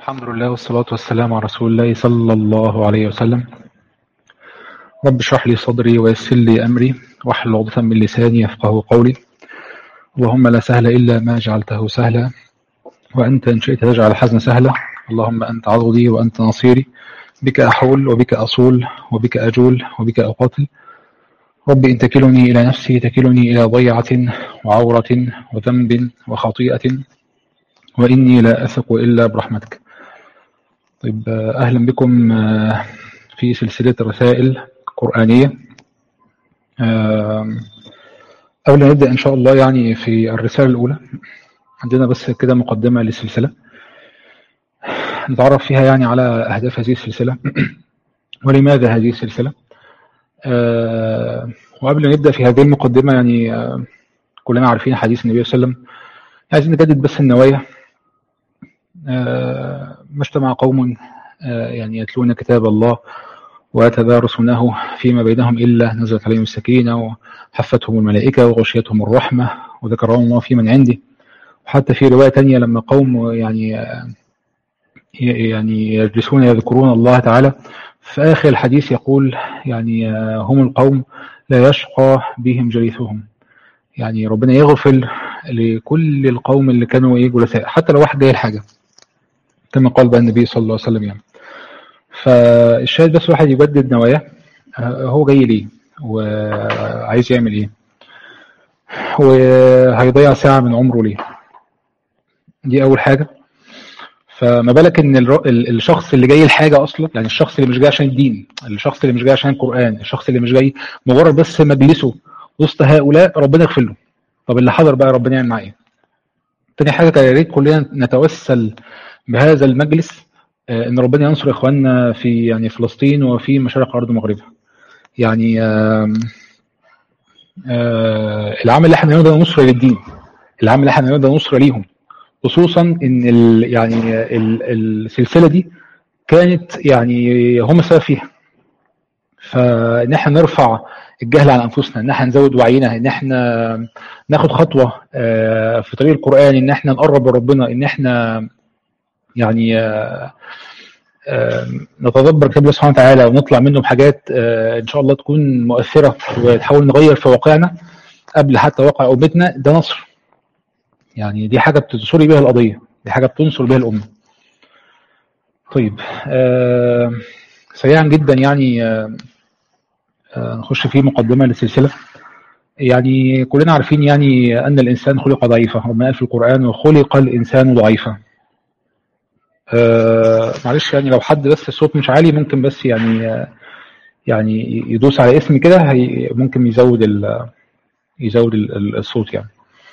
الحمد لله والصلاة والسلام على رسول الله صلى الله عليه وسلم رب اشرح لي صدري ويسر لي أمري واحلل عقدة من لساني يفقه قولي اللهم لا سهل إلا ما جعلته سهلا وأنت إن شئت تجعل الحزن سهلا اللهم أنت عضدي وأنت نصيري بك أحول وبك أصول وبك أجول وبك أقاتل رب إن تكلني إلى نفسي تكلني إلى ضيعة وعورة وذنب وخطيئة وإني لا أثق إلا برحمتك طيب أهلا بكم في سلسلة رسائل قرآنية قبل ما نبدأ إن شاء الله يعني في الرسالة الأولى عندنا بس كده مقدمة للسلسلة نتعرف فيها يعني على أهداف هذه السلسلة ولماذا هذه السلسلة وقبل ما نبدأ في هذه المقدمة يعني كلنا عارفين حديث النبي صلى الله عليه وسلم عايزين نجدد بس النوايا ما اجتمع قوم يعني يتلون كتاب الله ويتدارسونه فيما بينهم إلا نزلت عليهم السكينة وحفتهم الملائكة وغشيتهم الرحمة وذكرهم الله في من عنده وحتى في رواية تانية لما قوم يعني يعني يجلسون يذكرون الله تعالى في آخر الحديث يقول يعني هم القوم لا يشقى بهم جليسهم يعني ربنا يغفر لكل القوم اللي كانوا ايه جلساء حتى لو واحد جاي الحاجة كما قال بقى النبي صلى الله عليه وسلم يعني فالشاهد بس واحد يجدد نواياه هو جاي ليه وعايز يعمل ايه وهيضيع ساعة من عمره ليه دي أول حاجة فما بالك ان الشخص اللي جاي الحاجة اصلا يعني الشخص اللي مش جاي عشان الدين الشخص اللي مش جاي عشان القرآن الشخص اللي مش جاي مجرد بس مجلسه وسط هؤلاء ربنا يغفر له طب اللي حضر بقى ربنا يعمل معاه ايه تاني حاجة يا ريت كلنا نتوسل بهذا المجلس ان ربنا ينصر اخواننا في يعني فلسطين وفي مشارق ارض مغربها يعني آآ آآ العمل اللي احنا نقدر نصر للدين العمل اللي احنا نقدر نصر ليهم خصوصا ان ال يعني ال السلسله دي كانت يعني هم السبب فيها فان احنا نرفع الجهل عن انفسنا ان احنا نزود وعينا ان احنا ناخد خطوه في طريق القران ان احنا نقرب لربنا ان احنا يعني نتدبر كتاب الله سبحانه وتعالى ونطلع منه بحاجات ان شاء الله تكون مؤثره وتحاول نغير في واقعنا قبل حتى واقع امتنا ده نصر يعني دي حاجه بتنصري بيها القضيه دي حاجه بتنصر بيها الامه طيب آه سريعا جدا يعني آه نخش في مقدمه للسلسله يعني كلنا عارفين يعني ان الانسان خلق ضعيفا ربنا قال في القران وخلق الانسان ضعيفا آه معلش يعني لو حد بس الصوت مش عالي ممكن بس يعني يعني يدوس على اسمي كده ممكن يزود ال يزود الصوت يعني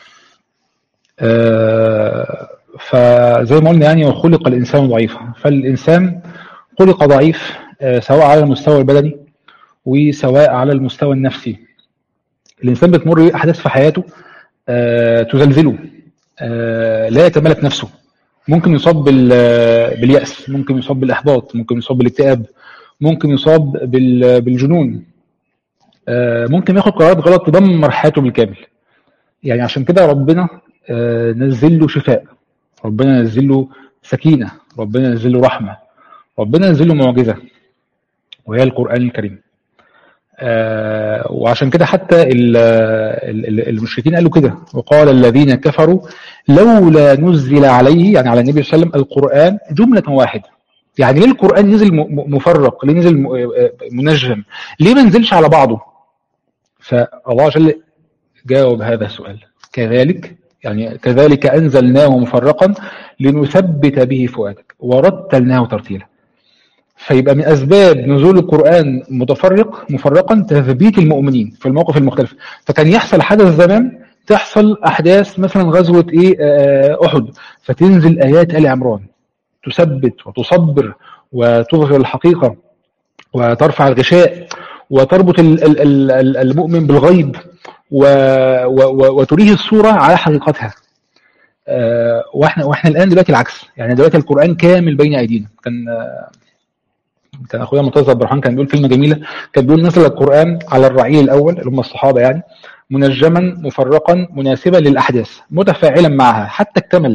آه فزي ما قلنا يعني وخلق الانسان ضعيفا فالانسان خلق ضعيف آه سواء على المستوى البدني وسواء على المستوى النفسي الانسان بتمر احداث في حياته آه تزلزله لا يتملك نفسه ممكن يصاب باليأس ممكن يصاب بالإحباط ممكن يصاب بالاكتئاب ممكن يصاب بالجنون ممكن ياخد قرارات غلط تدمر حياته بالكامل يعني عشان كده ربنا نزل له شفاء ربنا نزل له سكينة ربنا نزل له رحمة ربنا نزل له معجزة وهي القرآن الكريم آه وعشان كده حتى ال ال المشركين قالوا كده وقال الذين كفروا لولا نزل عليه يعني على النبي صلى الله عليه وسلم القرآن جملة واحدة يعني ليه القرآن نزل مفرق ليه نزل منجم ليه ما نزلش على بعضه فالله جل جاوب هذا السؤال كذلك يعني كذلك أنزلناه مفرقا لنثبت به فؤادك ورتلناه ترتيلا فيبقى من أسباب نزول القرآن متفرق مفرقا تثبيت المؤمنين في المواقف المختلفة فكان يحصل حدث زمان تحصل أحداث مثلا غزوة إيه أحد فتنزل آيات آل عمران تثبت وتصبر وتظهر الحقيقة وترفع الغشاء وتربط المؤمن بالغيب وتريه الصورة على حقيقتها واحنا واحنا الان دلوقتي العكس يعني دلوقتي القران كامل بين ايدينا كان كان اخويا مرتضى عبد الرحمن كان بيقول كلمه جميله كان بيقول نزل القران على الرعيل الاول اللي هم الصحابه يعني منجما مفرقا مناسبا للاحداث متفاعلا معها حتى اكتمل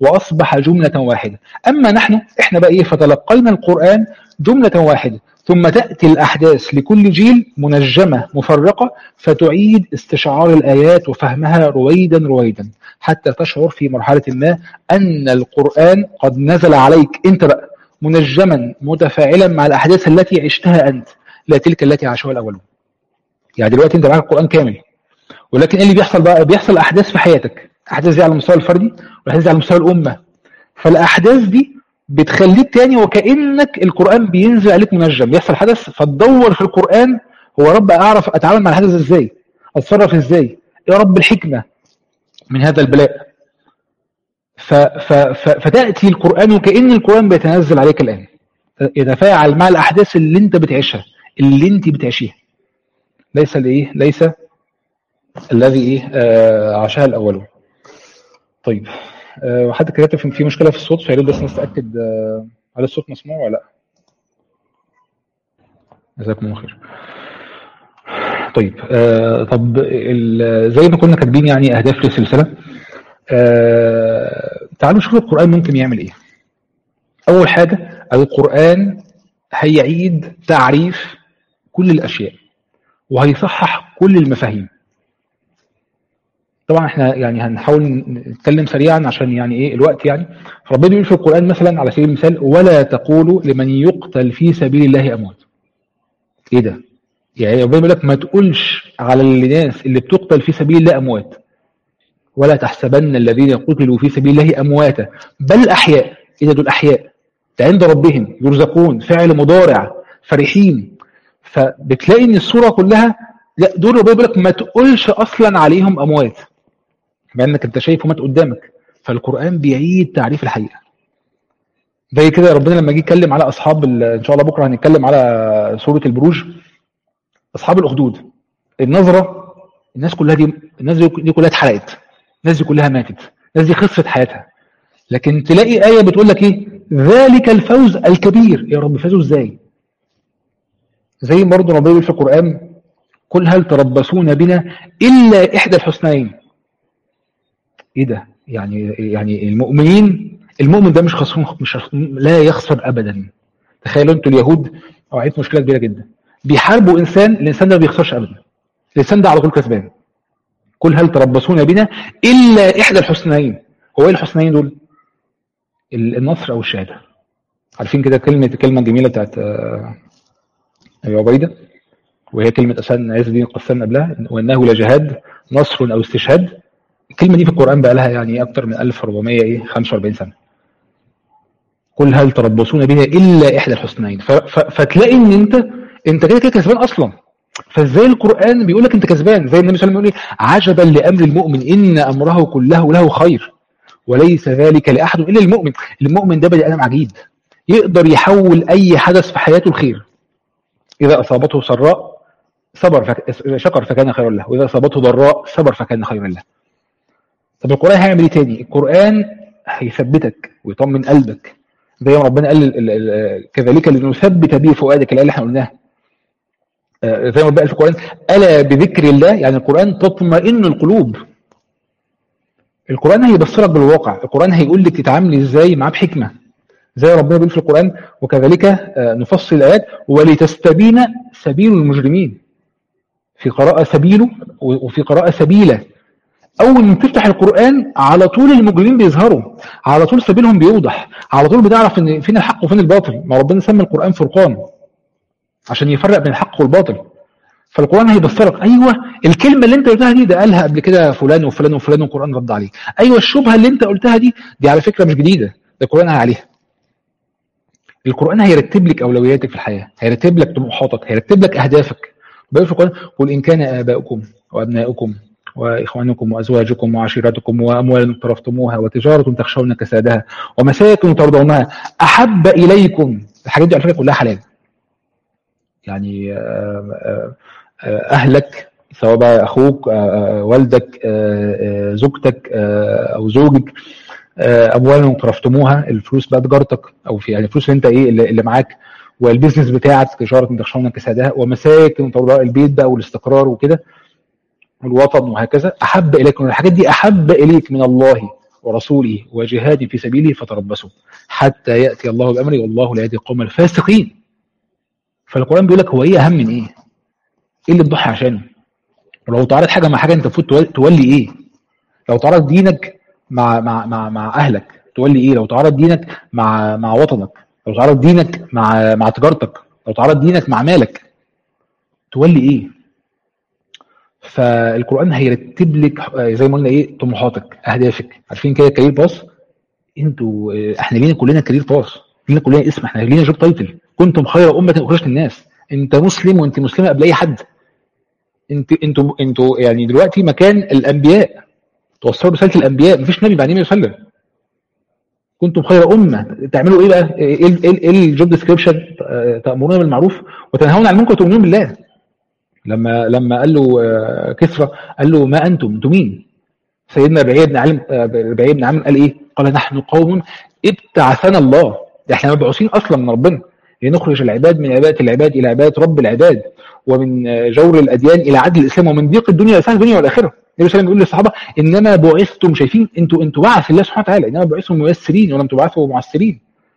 وأصبح جملة واحدة أما نحن إحنا بقى إيه فتلقينا القرآن جملة واحدة ثم تأتي الأحداث لكل جيل منجمة مفرقة فتعيد استشعار الآيات وفهمها رويدا رويدا حتى تشعر في مرحلة ما أن القرآن قد نزل عليك أنت بقى منجما متفاعلا مع الأحداث التي عشتها أنت لا تلك التي عاشوها الأولون يعني دلوقتي أنت معاك القرآن كامل ولكن ايه اللي بيحصل بقى بيحصل احداث في حياتك احداث دي على المستوى الفردي والاحداث دي على مستوى الامه فالاحداث دي بتخليك تاني وكانك القران بينزل عليك منجم بيحصل حدث فتدور في القران هو رب اعرف اتعامل مع الحدث ازاي اتصرف ازاي يا رب الحكمه من هذا البلاء ف ف ف فتاتي القران وكان القران بيتنزل عليك الان يتفاعل مع الاحداث اللي انت بتعيشها اللي انت بتعيشيها ليس الايه ليس الذي ايه آه عاشها الاولون طيب آه وحد كاتب في في مشكله في الصوت فيا ريت بس نتاكد آه هل الصوت مسموع ولا لا جزاكم الله خير طيب آه طب زي ما كنا كاتبين يعني اهداف للسلسله آه تعالوا نشوف القران ممكن يعمل ايه اول حاجه القران هيعيد تعريف كل الاشياء وهيصحح كل المفاهيم طبعا احنا يعني هنحاول نتكلم سريعا عشان يعني ايه الوقت يعني فربنا بيقول في القران مثلا على سبيل المثال ولا تقولوا لمن يقتل في سبيل الله اموات ايه ده يعني ربنا بيقول لك ما تقولش على الناس اللي بتقتل في سبيل الله اموات ولا تحسبن الذين قتلوا في سبيل الله امواتا بل احياء ايه ده دول احياء ده عند ربهم يرزقون فعل مضارع فرحين فبتلاقي ان الصوره كلها لا دول ربنا بيقول لك ما تقولش اصلا عليهم اموات مع انك انت شايفه مات قدامك فالقران بيعيد تعريف الحقيقه زي كده ربنا لما جه يتكلم على اصحاب ان شاء الله بكره هنتكلم على سوره البروج اصحاب الاخدود النظره الناس كلها دي الناس دي كلها اتحرقت الناس دي كلها ماتت الناس دي خسرت حياتها لكن تلاقي ايه بتقول لك ايه ذلك الفوز الكبير يا رب فازوا ازاي زي برضه ربنا بيقول في القران قل هل تربصون بنا الا احدى الحسنيين ايه ده يعني يعني المؤمنين المؤمن ده مش خسران مش لا يخسر ابدا تخيلوا انتوا اليهود وقعت مشكله كبيره جدا بيحاربوا انسان الانسان ده ما بيخسرش ابدا الانسان ده على طول كسبان قل هل تربصون بنا الا احدى الحسنيين هو ايه الحسنيين دول النصر او الشهاده عارفين كده كلمه الكلمه الجميله بتاعت ابي عبيده وهي كلمه اسان عز الدين القسام قبلها وانه لجهاد نصر او استشهاد الكلمه دي في القران بقى لها يعني اكتر من 1445 سنه قل هل تربصون بنا الا احدى الحسنيين فتلاقي ان انت انت كده كده كسبان اصلا فازاي القران بيقول لك انت كسبان زي النبي صلى الله عليه وسلم يقول عجبا لامر المؤمن ان امره كله له خير وليس ذلك لاحد الا المؤمن المؤمن ده بني ادم عجيب يقدر يحول اي حدث في حياته الخير اذا اصابته سراء صبر فك... شكر فكان خيرا له واذا اصابته ضراء صبر فكان خيرا له طب القران هيعمل ايه تاني القران هيثبتك ويطمن قلبك زي ما ربنا قال ال... ال... كذلك لنثبت به فؤادك الايه اللي احنا قلناها زي ما ربنا قال في القران الا بذكر الله يعني القران تطمئن القلوب القران هيبصرك بالواقع القران هيقول لك تتعاملي ازاي معاه بحكمه زي ربنا بيقول في القران وكذلك نفصل الايات ولتستبين سبيل المجرمين في قراءه سبيله وفي قراءه سبيله اول ما تفتح القران على طول المجرمين بيظهروا على طول سبيلهم بيوضح على طول بتعرف ان فين الحق وفين الباطل ما ربنا سمى القران فرقان عشان يفرق بين الحق والباطل فالقران هيبصرك ايوه الكلمه اللي انت قلتها دي ده قالها قبل كده فلان وفلان وفلان والقران رد عليه ايوه الشبهه اللي انت قلتها دي دي على فكره مش جديده ده القران عليها القران هيرتب لك اولوياتك في الحياه هيرتب لك طموحاتك هيرتب لك اهدافك بيقول في القران قل ان كان اباؤكم وابناؤكم واخوانكم وازواجكم وعشيرتكم واموال اقترفتموها وتجاره تخشون كسادها ومساكن ترضونها احب اليكم الحاجات دي على فكره كلها حلال يعني اهلك سواء بقى اخوك والدك زوجتك او زوجك اموال اقترفتموها الفلوس بقى تجارتك او في يعني الفلوس اللي انت ايه اللي معاك والبيزنس بتاعك تجاره تخشون كسادها ومساكن ترضونها البيت بقى والاستقرار وكده والوطن وهكذا احب اليكم الحاجات دي احب اليك من الله ورسوله وجهاد في سبيله فتربصوا حتى يأتي الله بأمره والله لا يهدي القوم الفاسقين فالقرآن بيقول لك هو ايه اهم من ايه ايه اللي تضحي عشانه ولو تعرض حاجة مع حاجة انت المفروض تولي ايه لو تعرض دينك مع مع مع مع اهلك تولي ايه لو تعرض دينك مع مع وطنك لو تعرض دينك مع مع تجارتك لو تعرض دينك مع مالك تولي ايه فالقران هيرتب لك زي ما قلنا ايه طموحاتك اهدافك عارفين كده كارير باص انتوا احنا لينا كلنا كارير باص لينا كلنا اسم احنا لينا جوب تايتل كنتم خير امه اخرجت للناس انت مسلم وانت مسلمه قبل اي حد انت انتوا انتوا يعني دلوقتي مكان الانبياء توصلوا رساله الانبياء مفيش نبي بعدين يصلي كنتم خير امه تعملوا ايه بقى ايه ايه الجوب ديسكريبشن تامرون بالمعروف وتنهون عن المنكر وتؤمنون بالله لما لما قال له كسرى قال له ما انتم انتم مين سيدنا ربيعي بن علم ربيعي بن عامر قال ايه قال نحن قوم ابتعثنا الله احنا مبعوثين اصلا من ربنا لنخرج العباد من عباده العباد الى عباده رب العباد ومن جور الاديان الى عدل الاسلام ومن ضيق الدنيا الى الدنيا والاخره النبي صلى الله عليه وسلم بيقول للصحابه انما بعثتم شايفين انتوا انتوا بعث الله سبحانه وتعالى انما بعثتم ميسرين ولم تبعثوا معسرين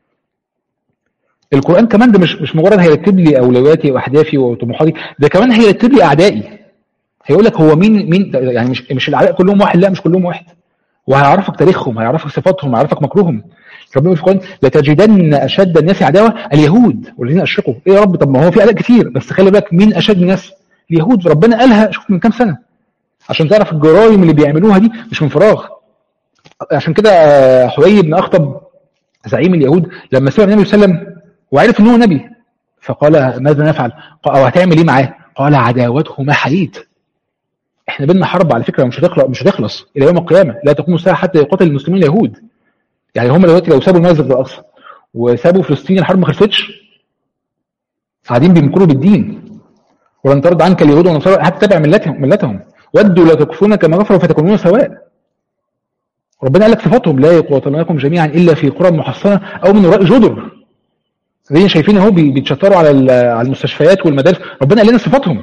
القران كمان ده مش مش مجرد هيرتب لي اولوياتي واهدافي وطموحاتي ده كمان هيرتب لي اعدائي هيقول لك هو مين مين يعني مش مش الاعداء كلهم واحد لا مش كلهم واحد وهيعرفك تاريخهم هيعرفك صفاتهم هيعرفك مكروههم ربنا في القران لتجدن اشد الناس عداوه اليهود والذين اشركوا ايه يا رب طب ما هو في اعداء كتير بس خلي بالك مين اشد الناس اليهود ربنا قالها شوف من كام سنه عشان تعرف الجرائم اللي بيعملوها دي مش من فراغ عشان كده حوي بن اخطب زعيم اليهود لما سمع النبي صلى الله عليه وسلم وعرف ان هو نبي فقال ماذا نفعل او هتعمل ايه معاه قال عداوته ما حييت احنا بينا حرب على فكره مش هتخلص مش هتخلص الى يوم القيامه لا تقوم الساعه حتى يقاتل المسلمين اليهود يعني هم دلوقتي لو سابوا المسجد الاقصى وسابوا فلسطين الحرب ما خلصتش قاعدين بيمكروا بالدين ولن ترضى عنك اليهود والنصارى حتى تتبع ملتهم ملتهم ودوا لا تكفرون كما كفروا فتكونون سواء ربنا قال لك صفاتهم لا يقاتلونكم جميعا الا في قرى محصنه او من وراء جدر زي شايفين اهو بيتشطروا على على المستشفيات والمدارس ربنا قال لنا صفاتهم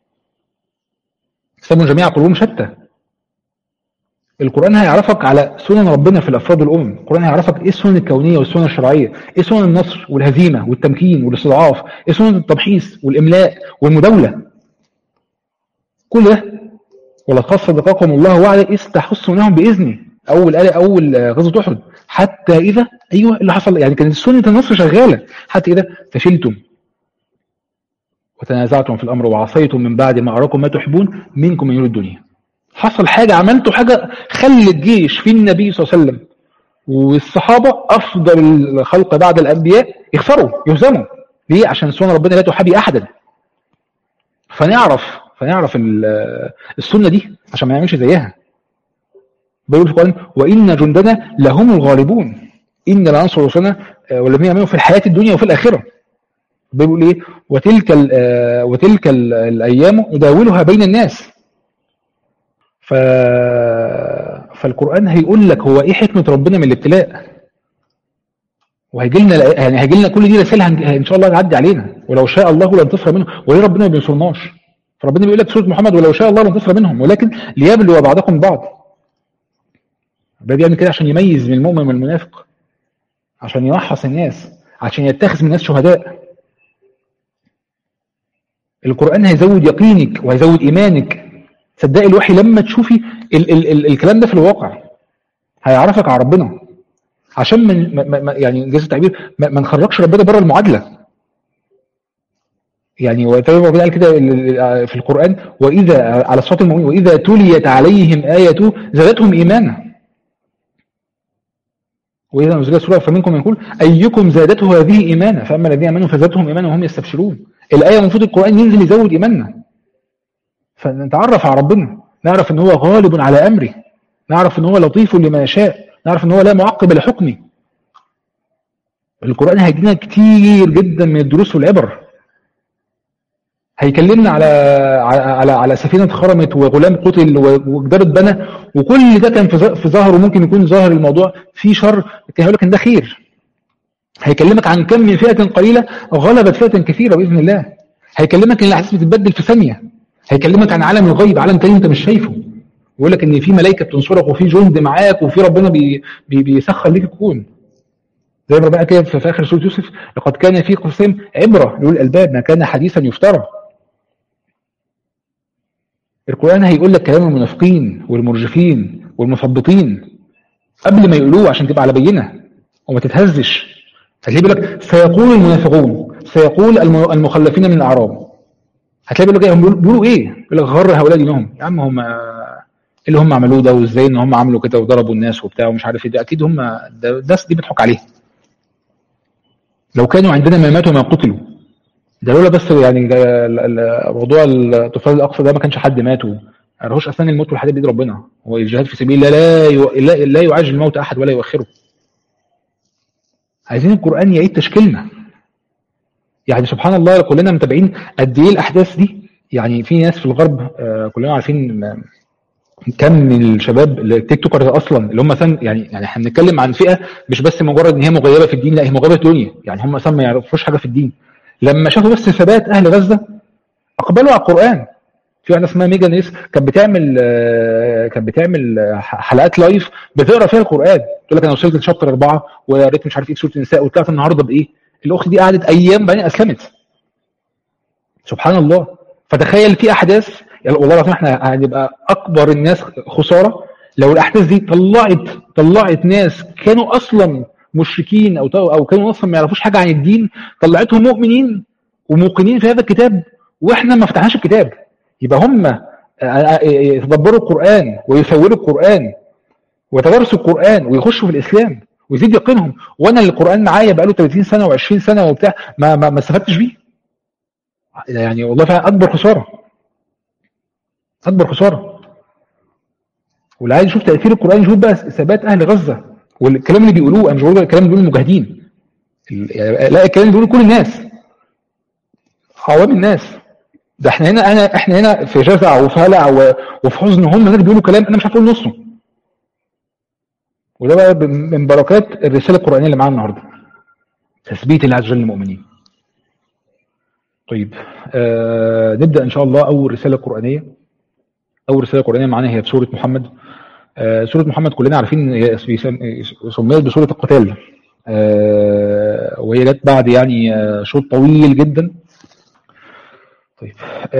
سموا جميع قلوبهم شتى القرآن هيعرفك على سنن ربنا في الأفراد والأمم القرآن هيعرفك إيه السنن الكونية والسنن الشرعية إيه سنن النصر والهزيمة والتمكين والاستضعاف إيه سنن التمحيص والإملاء والمداولة كل ده ولقد صدقكم الله وعده إذ تحسونهم بإذنه أول آية أول غزوة أحد حتى إذا أيوه اللي حصل يعني كانت سنة النصر شغالة حتى إذا فشلتم وتنازعتم في الأمر وعصيتم من بعد ما أراكم ما تحبون منكم من يريد الدنيا حصل حاجة عملتوا حاجة خلت جيش في النبي صلى الله عليه وسلم والصحابة أفضل الخلق بعد الأنبياء يخسروا يهزموا ليه؟ عشان سنة ربنا لا تحابي أحدا فنعرف فنعرف السنة دي عشان ما نعملش زيها بيقول في القرآن وإن جندنا لهم الغالبون إن لننصر رسلنا والذين يعملوا في الحياة الدنيا وفي الآخرة بيقول إيه وتلك ال وتلك ال الأيام نداولها بين الناس ف... فالقرآن هيقول لك هو ايه حكمة ربنا من الابتلاء وهيجي لنا يعني هيجي لنا كل دي رسائل ان شاء الله تعدي علينا ولو شاء الله لانتصر منهم وليه ربنا ما بينصرناش فربنا بيقول لك سوره محمد ولو شاء الله لانتصر منهم ولكن ليبلو بعضكم بعض ده بيعمل كده عشان يميز من المؤمن من المنافق عشان يوحص الناس عشان يتخذ من الناس شهداء القرآن هيزود يقينك وهيزود إيمانك صدقي الوحي لما تشوفي ال ال ال الكلام ده في الواقع هيعرفك على ربنا عشان من ما ما يعني جاز التعبير ما, ما نخرجش ربنا بره المعادله يعني ربنا قال كده في القران واذا على صوت المؤمنين واذا تليت عليهم ايته زادتهم ايمانا واذا نزلت سوره فمنكم من يقول ايكم زادته هذه ايمانا فاما الذين امنوا فزادتهم ايمانا وهم يستبشرون الايه المفروض القران ينزل يزود ايماننا فنتعرف على ربنا نعرف ان هو غالب على امره نعرف ان هو لطيف لما يشاء نعرف ان هو لا معقب لحكمه القرآن هيدينا كتير جدا من الدروس والعبر هيكلمنا على على على سفينه خرمت وغلام قتل وجدار اتبنى وكل ده كان في ظاهره ممكن يكون ظاهر الموضوع فيه شر لكن هيقول لك ان ده خير هيكلمك عن كم من فئه قليله غلبت فئه كثيره باذن الله هيكلمك ان الاحداث بتتبدل في ثانيه هيكلمك عن عالم الغيب عالم تاني انت مش شايفه يقول لك ان في ملائكه بتنصرك وفي جند معاك وفي ربنا بي بي بيسخر ليك الكون زي ما ربنا كده في اخر سوره يوسف لقد كان في قسم عبره لأولي الالباب ما كان حديثا يفترى القران هيقول لك كلام المنافقين والمرجفين والمثبطين قبل ما يقولوه عشان تبقى على بينه وما تتهزش هتلاقي بيقول لك سيقول المنافقون سيقول المخلفين من الاعراب هتلاقي بيقول لك إيه؟ بيقولوا ايه يقول لك غر هؤلاء دينهم يا عم هم اللي هم عملوه ده وازاي ان هم عملوا كده وضربوا الناس وبتاع ومش عارف ايه ده اكيد هم ده الناس دي بتحك عليها لو كانوا عندنا ما ماتوا ما قتلوا ده لولا بس يعني موضوع الطفال الاقصى ده ما كانش حد مات رهوش اصلا الموت والحاجات بيد ربنا هو الجهاد في سبيل الله لا لا, لا يعجل الموت احد ولا يؤخره عايزين القران يعيد تشكيلنا يعني سبحان الله كلنا متابعين قد ايه الاحداث دي يعني في ناس في الغرب آه، كلنا عارفين كم من الشباب التيك توكرز اصلا اللي هم مثلا يعني يعني احنا بنتكلم عن فئه مش بس مجرد ان هي مغيبه في الدين لا هي مغيبه في الدنيا يعني هم اصلا ما يعرفوش حاجه في الدين لما شافوا بس ثبات اهل غزه اقبلوا على القران في واحده اسمها ميجا نيس كانت بتعمل آه، كانت بتعمل حلقات لايف بتقرا فيها القران تقول لك انا وصلت لشابتر اربعه وقريت مش عارف ايه سوره النساء وطلعت النهارده بايه الاخت دي قعدت ايام بعدين اسلمت سبحان الله فتخيل في احداث يعني والله العظيم احنا هنبقى اكبر الناس خساره لو الاحداث دي طلعت طلعت ناس كانوا اصلا مشركين او او كانوا اصلا ما يعرفوش حاجه عن الدين طلعتهم مؤمنين وموقنين في هذا الكتاب واحنا ما فتحناش الكتاب يبقى هم آه، آه، آه، يتدبروا القران ويصوروا القران ويتدرسوا القران ويخشوا في الاسلام ويزيد يقينهم وانا اللي القران معايا بقاله 30 سنه و20 سنه وبتاع ما ما, ما استفدتش بيه يعني والله فعلا اكبر خساره اكبر خساره واللي عايز يشوف تاثير القران يشوف بقى ثبات اهل غزه والكلام اللي بيقولوه انا مش بقول الكلام اللي بيقولوه المجاهدين لا الكلام اللي بيقولوه كل الناس عوام الناس ده احنا هنا انا احنا هنا في جزع وفي هلع وفي حزن هم هناك بيقولوا كلام انا مش عارف اقول نصه وده بقى من بركات الرساله القرانيه اللي معانا النهارده تثبيت الله عز وجل للمؤمنين طيب آه نبدا ان شاء الله اول رساله قرانيه اول رساله قرانيه معانا هي في سوره محمد آه سوره محمد كلنا عارفين هي سميت بسوره القتال آه وهي جت بعد يعني آه شوط طويل جدا طيب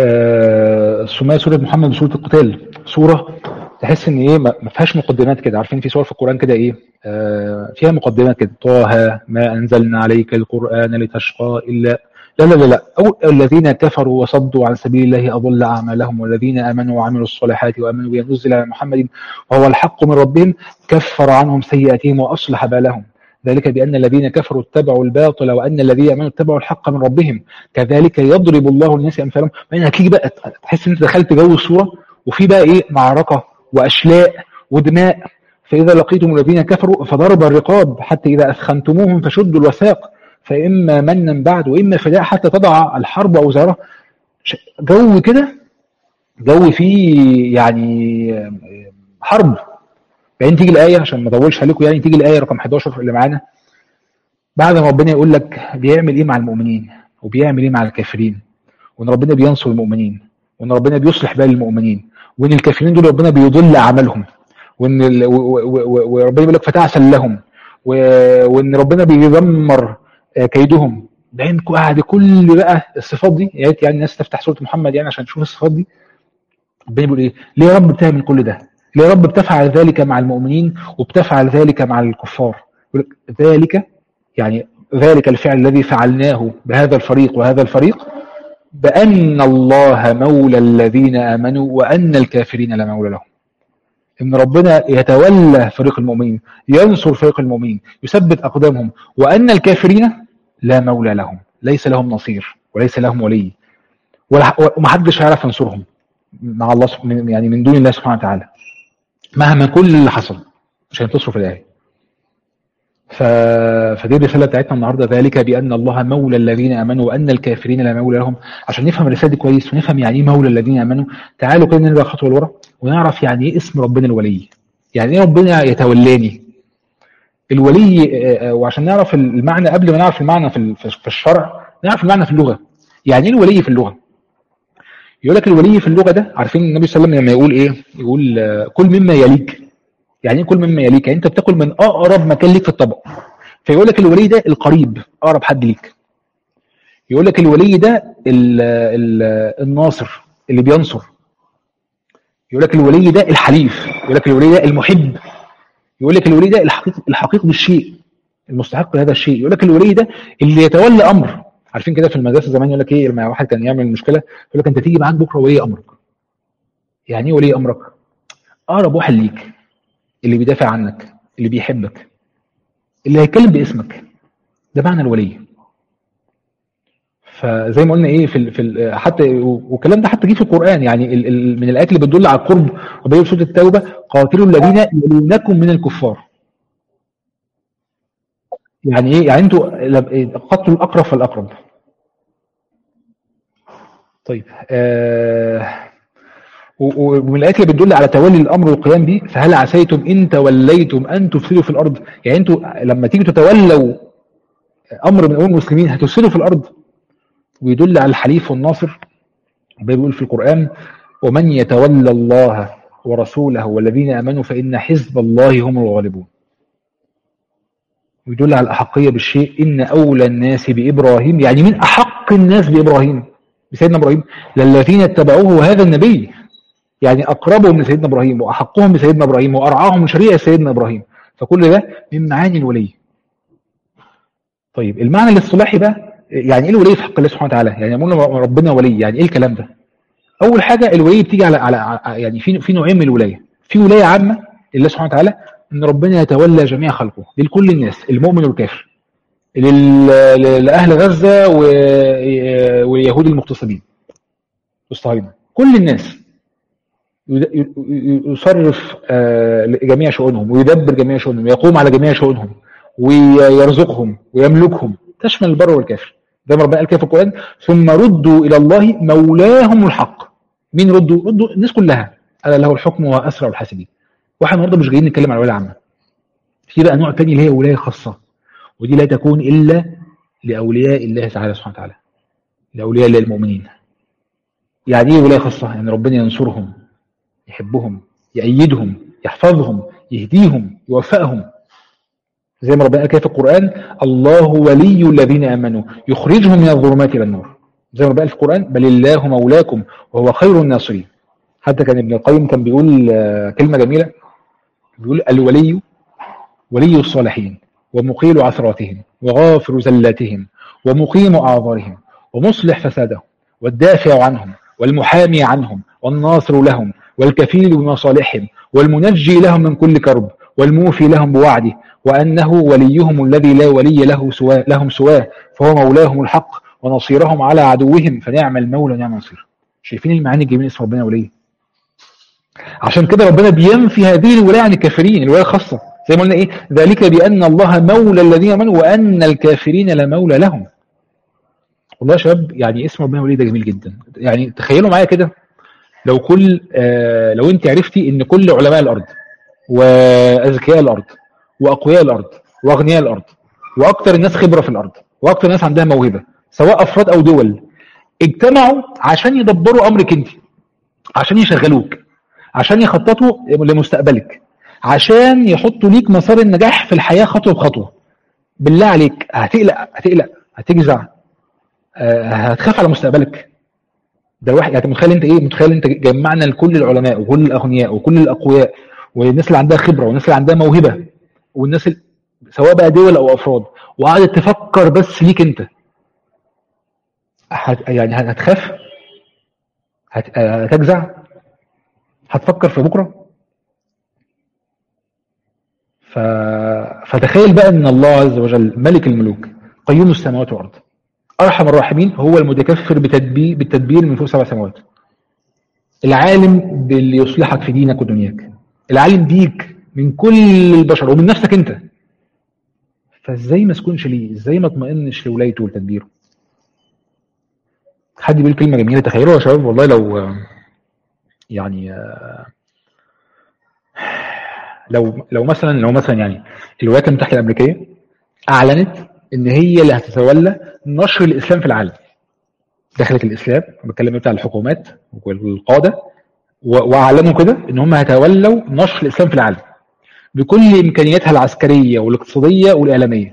آه سميت سوره محمد بسوره القتال سوره تحس ان ايه ما فيهاش مقدمات كده عارفين في سور في القران كده ايه آه فيها مقدمات كده طه ما انزلنا عليك القران لتشقى الا لا لا لا لا أو الذين كفروا وصدوا عن سبيل الله أضل أعمالهم والذين آمنوا وعملوا الصالحات وآمنوا بما نزل على محمد وهو الحق من ربهم كفر عنهم سيئاتهم وأصلح بالهم ذلك بأن الذين كفروا اتبعوا الباطل وأن الذين آمنوا اتبعوا الحق من ربهم كذلك يضرب الله الناس أمثالهم بعدين هتيجي بقى تحس إن أنت دخلت جو الصورة وفي بقى إيه معركة وأشلاء ودماء فإذا لقيتم الذين كفروا فضرب الرقاب حتى إذا أثخنتموهم فشدوا الوثاق فإما منا بعد وإما فداء حتى تضع الحرب أوزارها جو كده جو فيه يعني حرب بعدين تيجي الآية عشان ما اطولش عليكم يعني تيجي الآية رقم 11 اللي معانا بعد ما ربنا يقول لك بيعمل إيه مع المؤمنين وبيعمل إيه مع الكافرين وإن ربنا بينصر المؤمنين وإن ربنا بيصلح بال المؤمنين وإن الكافرين دول ربنا بيضل أعمالهم وإن وربنا يقول لك فتعسل لهم وإن ربنا بيدمر آه، كيدهم بعين بعد كل بقى الصفات دي يا ريت يعني الناس تفتح سوره محمد يعني عشان تشوف الصفات دي ربنا بيقول ايه؟ ليه يا رب بتعمل كل ده؟ ليه يا رب بتفعل ذلك مع المؤمنين وبتفعل ذلك مع الكفار؟ يقول ذلك يعني ذلك الفعل الذي فعلناه بهذا الفريق وهذا الفريق بأن الله مولى الذين آمنوا وأن الكافرين لا مولى لهم ان ربنا يتولى فريق المؤمنين ينصر فريق المؤمنين يثبت اقدامهم وان الكافرين لا مولى لهم ليس لهم نصير وليس لهم ولي ومحدش هيعرف ينصرهم مع الله يعني من دون الله سبحانه وتعالى مهما كل اللي حصل مش هينتصروا في الايه ف... فدي الرساله بتاعتنا النهارده ذلك بان الله مولى الذين امنوا وان الكافرين لا مولى لهم عشان نفهم الرساله دي كويس ونفهم يعني ايه مولى الذين امنوا تعالوا كده نرجع خطوه لورا ونعرف يعني ايه اسم ربنا الولي يعني ايه ربنا يتولاني الولي وعشان نعرف المعنى قبل ما نعرف المعنى في في الشرع نعرف المعنى في اللغه يعني ايه الولي في اللغه يقول لك الولي في اللغه ده عارفين النبي صلى الله عليه وسلم لما يقول ايه يقول آه، كل مما يليك يعني ايه كل مما يليك يعني انت بتاكل من اقرب مكان ليك في الطبق فيقول لك الولي ده القريب اقرب حد ليك يقول لك الولي ده ال ال الناصر اللي بينصر يقول لك الولي ده الحليف يقول لك الولي ده المحب يقول لك الولي ده الحقيق الحقيق بالشيء المستحق لهذا الشيء يقول لك الولي ده اللي يتولى امر عارفين كده في المدرسه زمان يقول لك ايه لما واحد كان يعمل مشكله يقول لك انت تيجي معاك بكره ولي امرك يعني ايه ولي امرك اقرب واحد ليك اللي بيدافع عنك اللي بيحبك اللي هيتكلم باسمك ده معنى الولي فزي ما قلنا ايه في ال في ال حتى والكلام ده حتى جه في القران يعني ال ال من الايات اللي بتدل على القرب وبين سوره التوبه قاتلوا الذين يلونكم من الكفار يعني ايه يعني انتوا لب- قتلوا الاقرب فالاقرب طيب آه و- و- ومن الايات اللي بتدل على تولي الامر والقيام به فهل عسيتم ان توليتم ان تفسدوا في الارض يعني انتوا لما تيجوا تتولوا امر من امور المسلمين هتفسدوا في الارض ويدل على الحليف والناصر ربنا بيقول في القرآن ومن يتولى الله ورسوله والذين آمنوا فإن حزب الله هم الغالبون ويدل على الأحقية بالشيء إن أولى الناس بإبراهيم يعني من أحق الناس بإبراهيم بسيدنا إبراهيم للذين اتبعوه وهذا النبي يعني أقربهم من سيدنا إبراهيم وأحقهم بسيدنا إبراهيم وأرعاهم من شريعة سيدنا إبراهيم فكل ده من معاني الولي طيب المعنى الاصطلاحي بقى يعني ايه الولي في حق الله سبحانه وتعالى يعني يقول ربنا ولي يعني ايه الكلام ده اول حاجه الولي بتيجي على على على- يعني في في نوعين من الولايه في ولايه عامه لله سبحانه وتعالى ان ربنا يتولى جميع خلقه لكل الناس المؤمن والكافر لل- لاهل غزه و- واليهود المغتصبين والصهاينه كل الناس يد- ي- ي- يصرف آه، جميع شؤونهم ويدبر جميع شؤونهم ويقوم على جميع شؤونهم ويرزقهم ويملكهم تشمل البر والكافر زي ما ربنا قال كده في القران ثم ردوا الى الله مولاهم الحق مين ردوا؟ ردوا الناس كلها الا له الحكم وهو اسرع الحاسبين واحنا النهارده مش جايين نتكلم على ولايه عامه في بقى نوع تاني اللي هي ولايه خاصه ودي لا تكون الا لاولياء الله تعالى سبحانه وتعالى لاولياء الله المؤمنين يعني ايه ولايه خاصه؟ يعني ربنا ينصرهم يحبهم يأيدهم يحفظهم يهديهم يوفقهم زي ما ربنا قال كده في القرآن الله ولي الذين آمنوا يخرجهم من الظلمات إلى النور زي ما ربنا قال في القرآن بل الله مولاكم وهو خير الناصرين حتى كان ابن القيم كان بيقول آه، كلمة جميلة بيقول الولي ولي الصالحين ومقيل عثراتهم وغافر زلاتهم ومقيم أعذارهم ومصلح فسادهم والدافع عنهم والمحامي عنهم والناصر لهم والكفيل بمصالحهم والمنجي لهم من كل كرب والموفي لهم بوعده وأنه وليهم الذي لا ولي له سواه لهم سواه فهو مولاهم الحق ونصيرهم على عدوهم فنعم المولى ونعم النصير شايفين المعاني الجميلة اسم ربنا ولي عشان كده ربنا بينفي هذه الولاية عن الكافرين الولاية الخاصة زي ما قلنا ايه ذلك بأن الله مولى الذين امنوا وأن الكافرين لا مولى لهم والله يا شباب يعني اسم ربنا ولي ده جميل جدا يعني تخيلوا معايا كده لو كل آه لو انت عرفتي ان كل علماء الارض واذكياء الارض واقوياء الارض واغنياء الارض واكثر الناس خبره في الارض واكثر الناس عندها موهبه سواء افراد او دول اجتمعوا عشان يدبروا امرك انت عشان يشغلوك عشان يخططوا لمستقبلك عشان يحطوا ليك مسار النجاح في الحياه خطوه بخطوه بالله عليك هتقلق هتقلق هتجزع آه، هتخاف على مستقبلك ده الواحد يعني متخيل انت ايه متخيل انت جمعنا لكل العلماء وكل الاغنياء وكل الاقوياء والناس اللي عندها خبره والناس اللي عندها موهبه والناس اللي سواء بقى دول او افراد وقعدت تفكر بس ليك انت هت يعني هتخاف هت... هتجزع هتفكر في بكره ف... فتخيل بقى ان الله عز وجل ملك الملوك قيوم السماوات والارض ارحم الراحمين هو المتكفر بتدبير بالتدبير من فوق سبع سماوات العالم باللي يصلحك في دينك ودنياك العالم بيك من كل البشر ومن نفسك انت فازاي ما اسكنش ليه ازاي ما اطمئنش لولايته ولتدبيره حد بيقول كلمه جميله تخيلوا يا شباب والله لو يعني لو لو مثلا لو مثلا يعني الولايات المتحده الامريكيه اعلنت ان هي اللي هتتولى نشر الاسلام في العالم دخلت الاسلام بتكلم بتاع الحكومات والقاده واعلموا كده ان هم هيتولوا نشر الاسلام في العالم بكل امكانياتها العسكريه والاقتصاديه والاعلاميه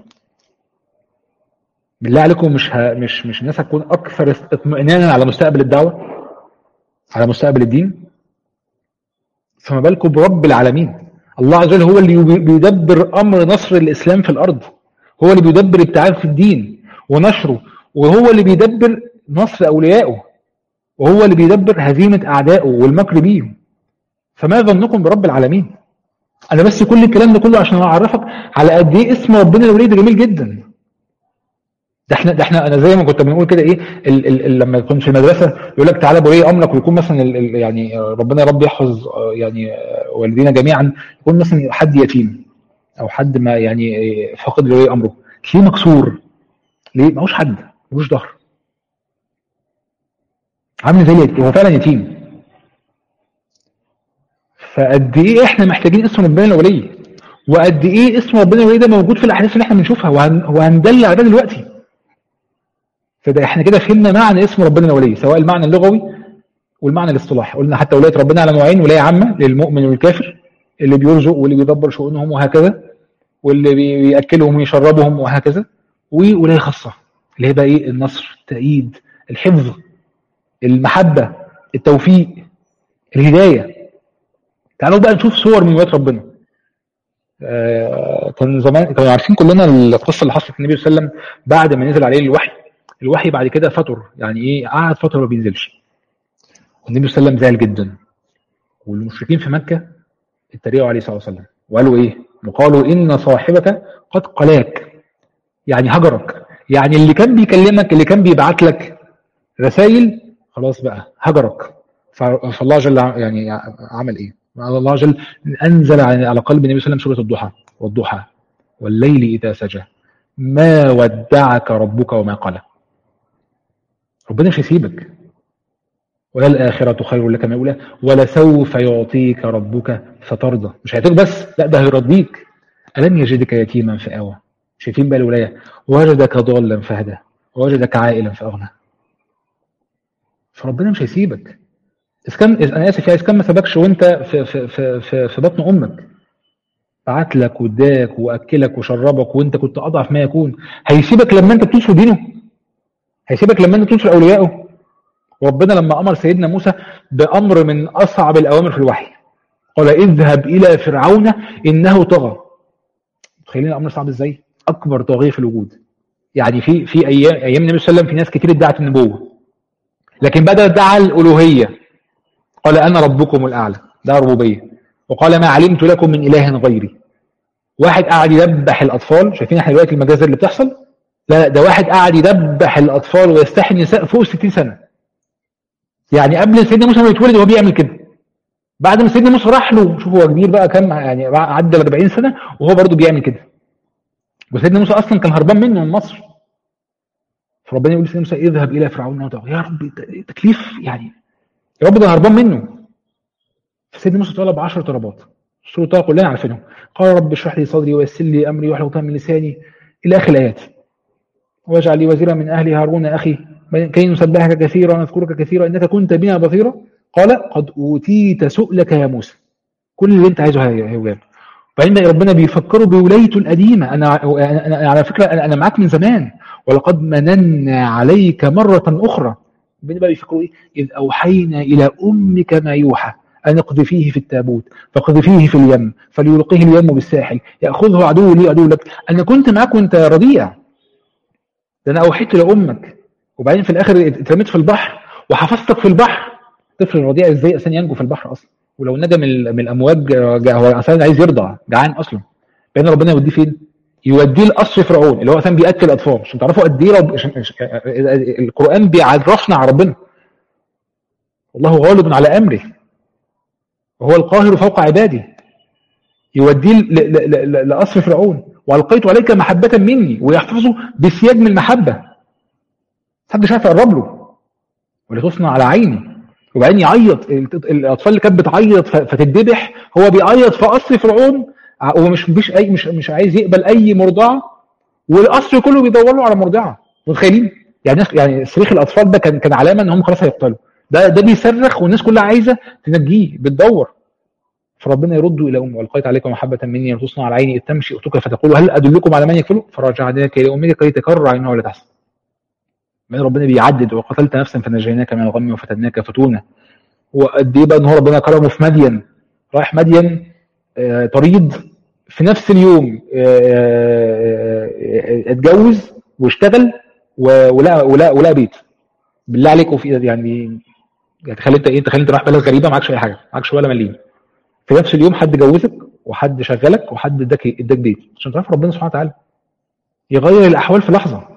بالله عليكم مش ه... مش مش الناس هتكون اكثر اطمئنانا على مستقبل الدعوه على مستقبل الدين فما بالكم برب العالمين الله عز وجل هو اللي بيدبر امر نصر الاسلام في الارض هو اللي بيدبر ابتعاد في الدين ونشره وهو اللي بيدبر نصر اوليائه وهو اللي بيدبر هزيمه اعدائه والمكر بيهم فما ظنكم برب العالمين انا بس كل الكلام ده كله عشان اعرفك على قد ايه اسم ربنا الولي ده جميل جدا ده احنا ده احنا انا زي ما كنت بنقول كده ايه ال ال ال لما كنت في المدرسه يقول لك تعالى ولي امرك ويكون مثلا ال ال يعني ربنا يا رب يحفظ يعني والدينا جميعا يكون مثلا حد يتيم او حد ما يعني فاقد لولي امره تلاقيه مكسور ليه؟ معهوش حد ملوش ظهر عامل زي اليتيم هو فعلا يتيم فقد ايه احنا محتاجين اسم ربنا الولي وقد ايه اسم ربنا الولي ده موجود في الاحداث اللي احنا بنشوفها وهن وهندل على ده دلوقتي فده احنا كده فهمنا معنى اسم ربنا الولي سواء المعنى اللغوي والمعنى الاصطلاحي قلنا حتى ولايه ربنا على نوعين ولايه عامه للمؤمن والكافر اللي بيرزق واللي بيدبر شؤونهم وهكذا واللي بياكلهم ويشربهم وهكذا وولايه خاصه اللي هي بقى ايه النصر التأييد الحفظ المحبه التوفيق الهدايه تعالوا بقى نشوف صور من ولايه ربنا آه كان زمان كانوا عارفين كلنا القصه اللي حصلت للنبي صلى الله عليه وسلم بعد ما نزل عليه الوحي الوحي بعد كده فتر يعني ايه قعد فتره ما بينزلش النبي صلى الله عليه وسلم زعل جدا والمشركين في مكه اتريقوا عليه صلى الله عليه وسلم وقالوا ايه وقالوا ان صاحبك قد قلاك يعني هجرك يعني اللي كان بيكلمك اللي كان بيبعت لك رسائل خلاص بقى هجرك فالله جل يعني عمل ايه الله جل انزل على قلب النبي صلى الله عليه وسلم سوره الضحى والضحى والليل اذا سجى ما ودعك ربك وما قلى ربنا مش هيسيبك ولا الآخرة خير لك من الأولى ولسوف يعطيك ربك فترضى مش هيعطيك بس لا ده هيرضيك ألم يجدك يتيما فآوى شايفين بقى الولاية وجدك ضالا فهدى ووجدك عائلا فأغنى فربنا مش هيسيبك إذا كان أنا آسف يعني إذا كان ما سابكش وأنت في, في, في, في, في بطن أمك بعت لك واداك واكلك وشربك وانت كنت اضعف ما يكون هيسيبك لما انت بتنصر دينه هيسيبك لما انت تنصر اوليائه ربنا لما امر سيدنا موسى بامر من اصعب الاوامر في الوحي قال اذهب الى فرعون انه طغى متخيلين الامر صعب ازاي اكبر طاغيه في الوجود يعني في في ايام ايام النبي صلى الله عليه وسلم في ناس كتير ادعت النبوه لكن بدا ادعى الالوهيه قال انا ربكم الاعلى ده ربوبيه وقال ما علمت لكم من اله غيري واحد قاعد يذبح الاطفال شايفين احنا دلوقتي المجازر اللي بتحصل لا ده واحد قاعد يذبح الاطفال ويستحي النساء فوق 60 سنه يعني قبل سيدنا موسى ما يتولد وهو بيعمل كده بعد ما سيدنا موسى راح له شوف هو كبير بقى كام يعني عدى ال 40 سنه وهو برضه بيعمل كده وسيدنا موسى اصلا كان هربان منه من مصر فربنا يقول لسيدنا موسى اذهب الى فرعون وطغى يا رب تكليف يعني يا رب ده هربان منه فسيدنا موسى طلب 10 طلبات سوره طه كلنا عارفينهم قال رب اشرح لي صدري ويسر لي امري واحلل عقده من لساني الى اخر الايات واجعل لي وزيرا من اهلي هارون اخي كي نسبحك كثيرا ونذكرك كثيرا انك كنت بنا بصيرا قال قد اوتيت سؤلك يا موسى كل اللي انت عايزه هيجاب وبعدين ربنا بيفكروا بولايته القديمه انا, أنا على فكره انا معاك من زمان ولقد مننا عليك مره اخرى ربنا بقى بيفكروا ايه اذ اوحينا الى امك ما يوحى أن اقذفيه في التابوت فاقذفيه في اليم فليلقيه اليم بالساحل يأخذه عدو لي عدو لك أنا كنت معاك وأنت رضيع ده أنا أوحيت لأمك وبعدين في الآخر اترميت في البحر وحفظتك في البحر طفل رضيع ازاي أصلا ينجو في البحر أصلا ولو نجا من من الأمواج هو أصلا عايز يرضع جعان أصلا بين ربنا يوديه فين؟ يوديه لقصر فرعون اللي هو اصلا بياكل اطفال عشان تعرفوا قد ايه رب... القران بيعرفنا على ربنا والله غالب على امره وهو القاهر فوق عباده يوديه لقصر فرعون والقيت عليك محبه مني ويحفظه بسياج من المحبه محدش عارف يقرب له ولتصنع على عيني وبعدين يعيط الاطفال اللي كانت بتعيط فتذبح هو بيعيط في قصر فرعون هو مش مش اي مش مش عايز يقبل اي مرضعه والقصر كله بيدور له على مرضعه متخيلين يعني يعني صريخ الاطفال ده كان كان علامه ان هم خلاص هيقتلوا ده ده بيصرخ والناس كلها عايزه تنجيه بتدور فربنا يرد الى امه والقيت عليك محبه مني ان تصنع على عيني اذ تمشي اختك فتقول هل ادلكم على من يكفله فرجعناك الى امك كي تكرر عينها ولا تحزن من ربنا بيعدد وقتلت نفسا فنجيناك من الغم وفتناك فتونا وقد ايه بقى ان هو ربنا كرمه في مدين رايح مدين آه، طريد في نفس اليوم آه، آه، اتجوز واشتغل و- ولقى ولقى ولقى بيت بالله عليك وفي يعني يعني تخيل انت ايه تخيل انت رايح بلد غريبه معكش اي حاجه معكش ولا مليم في نفس اليوم حد جوزك وحد شغلك وحد اداك اداك بيت عشان تعرف ربنا سبحانه وتعالى يغير الاحوال في لحظه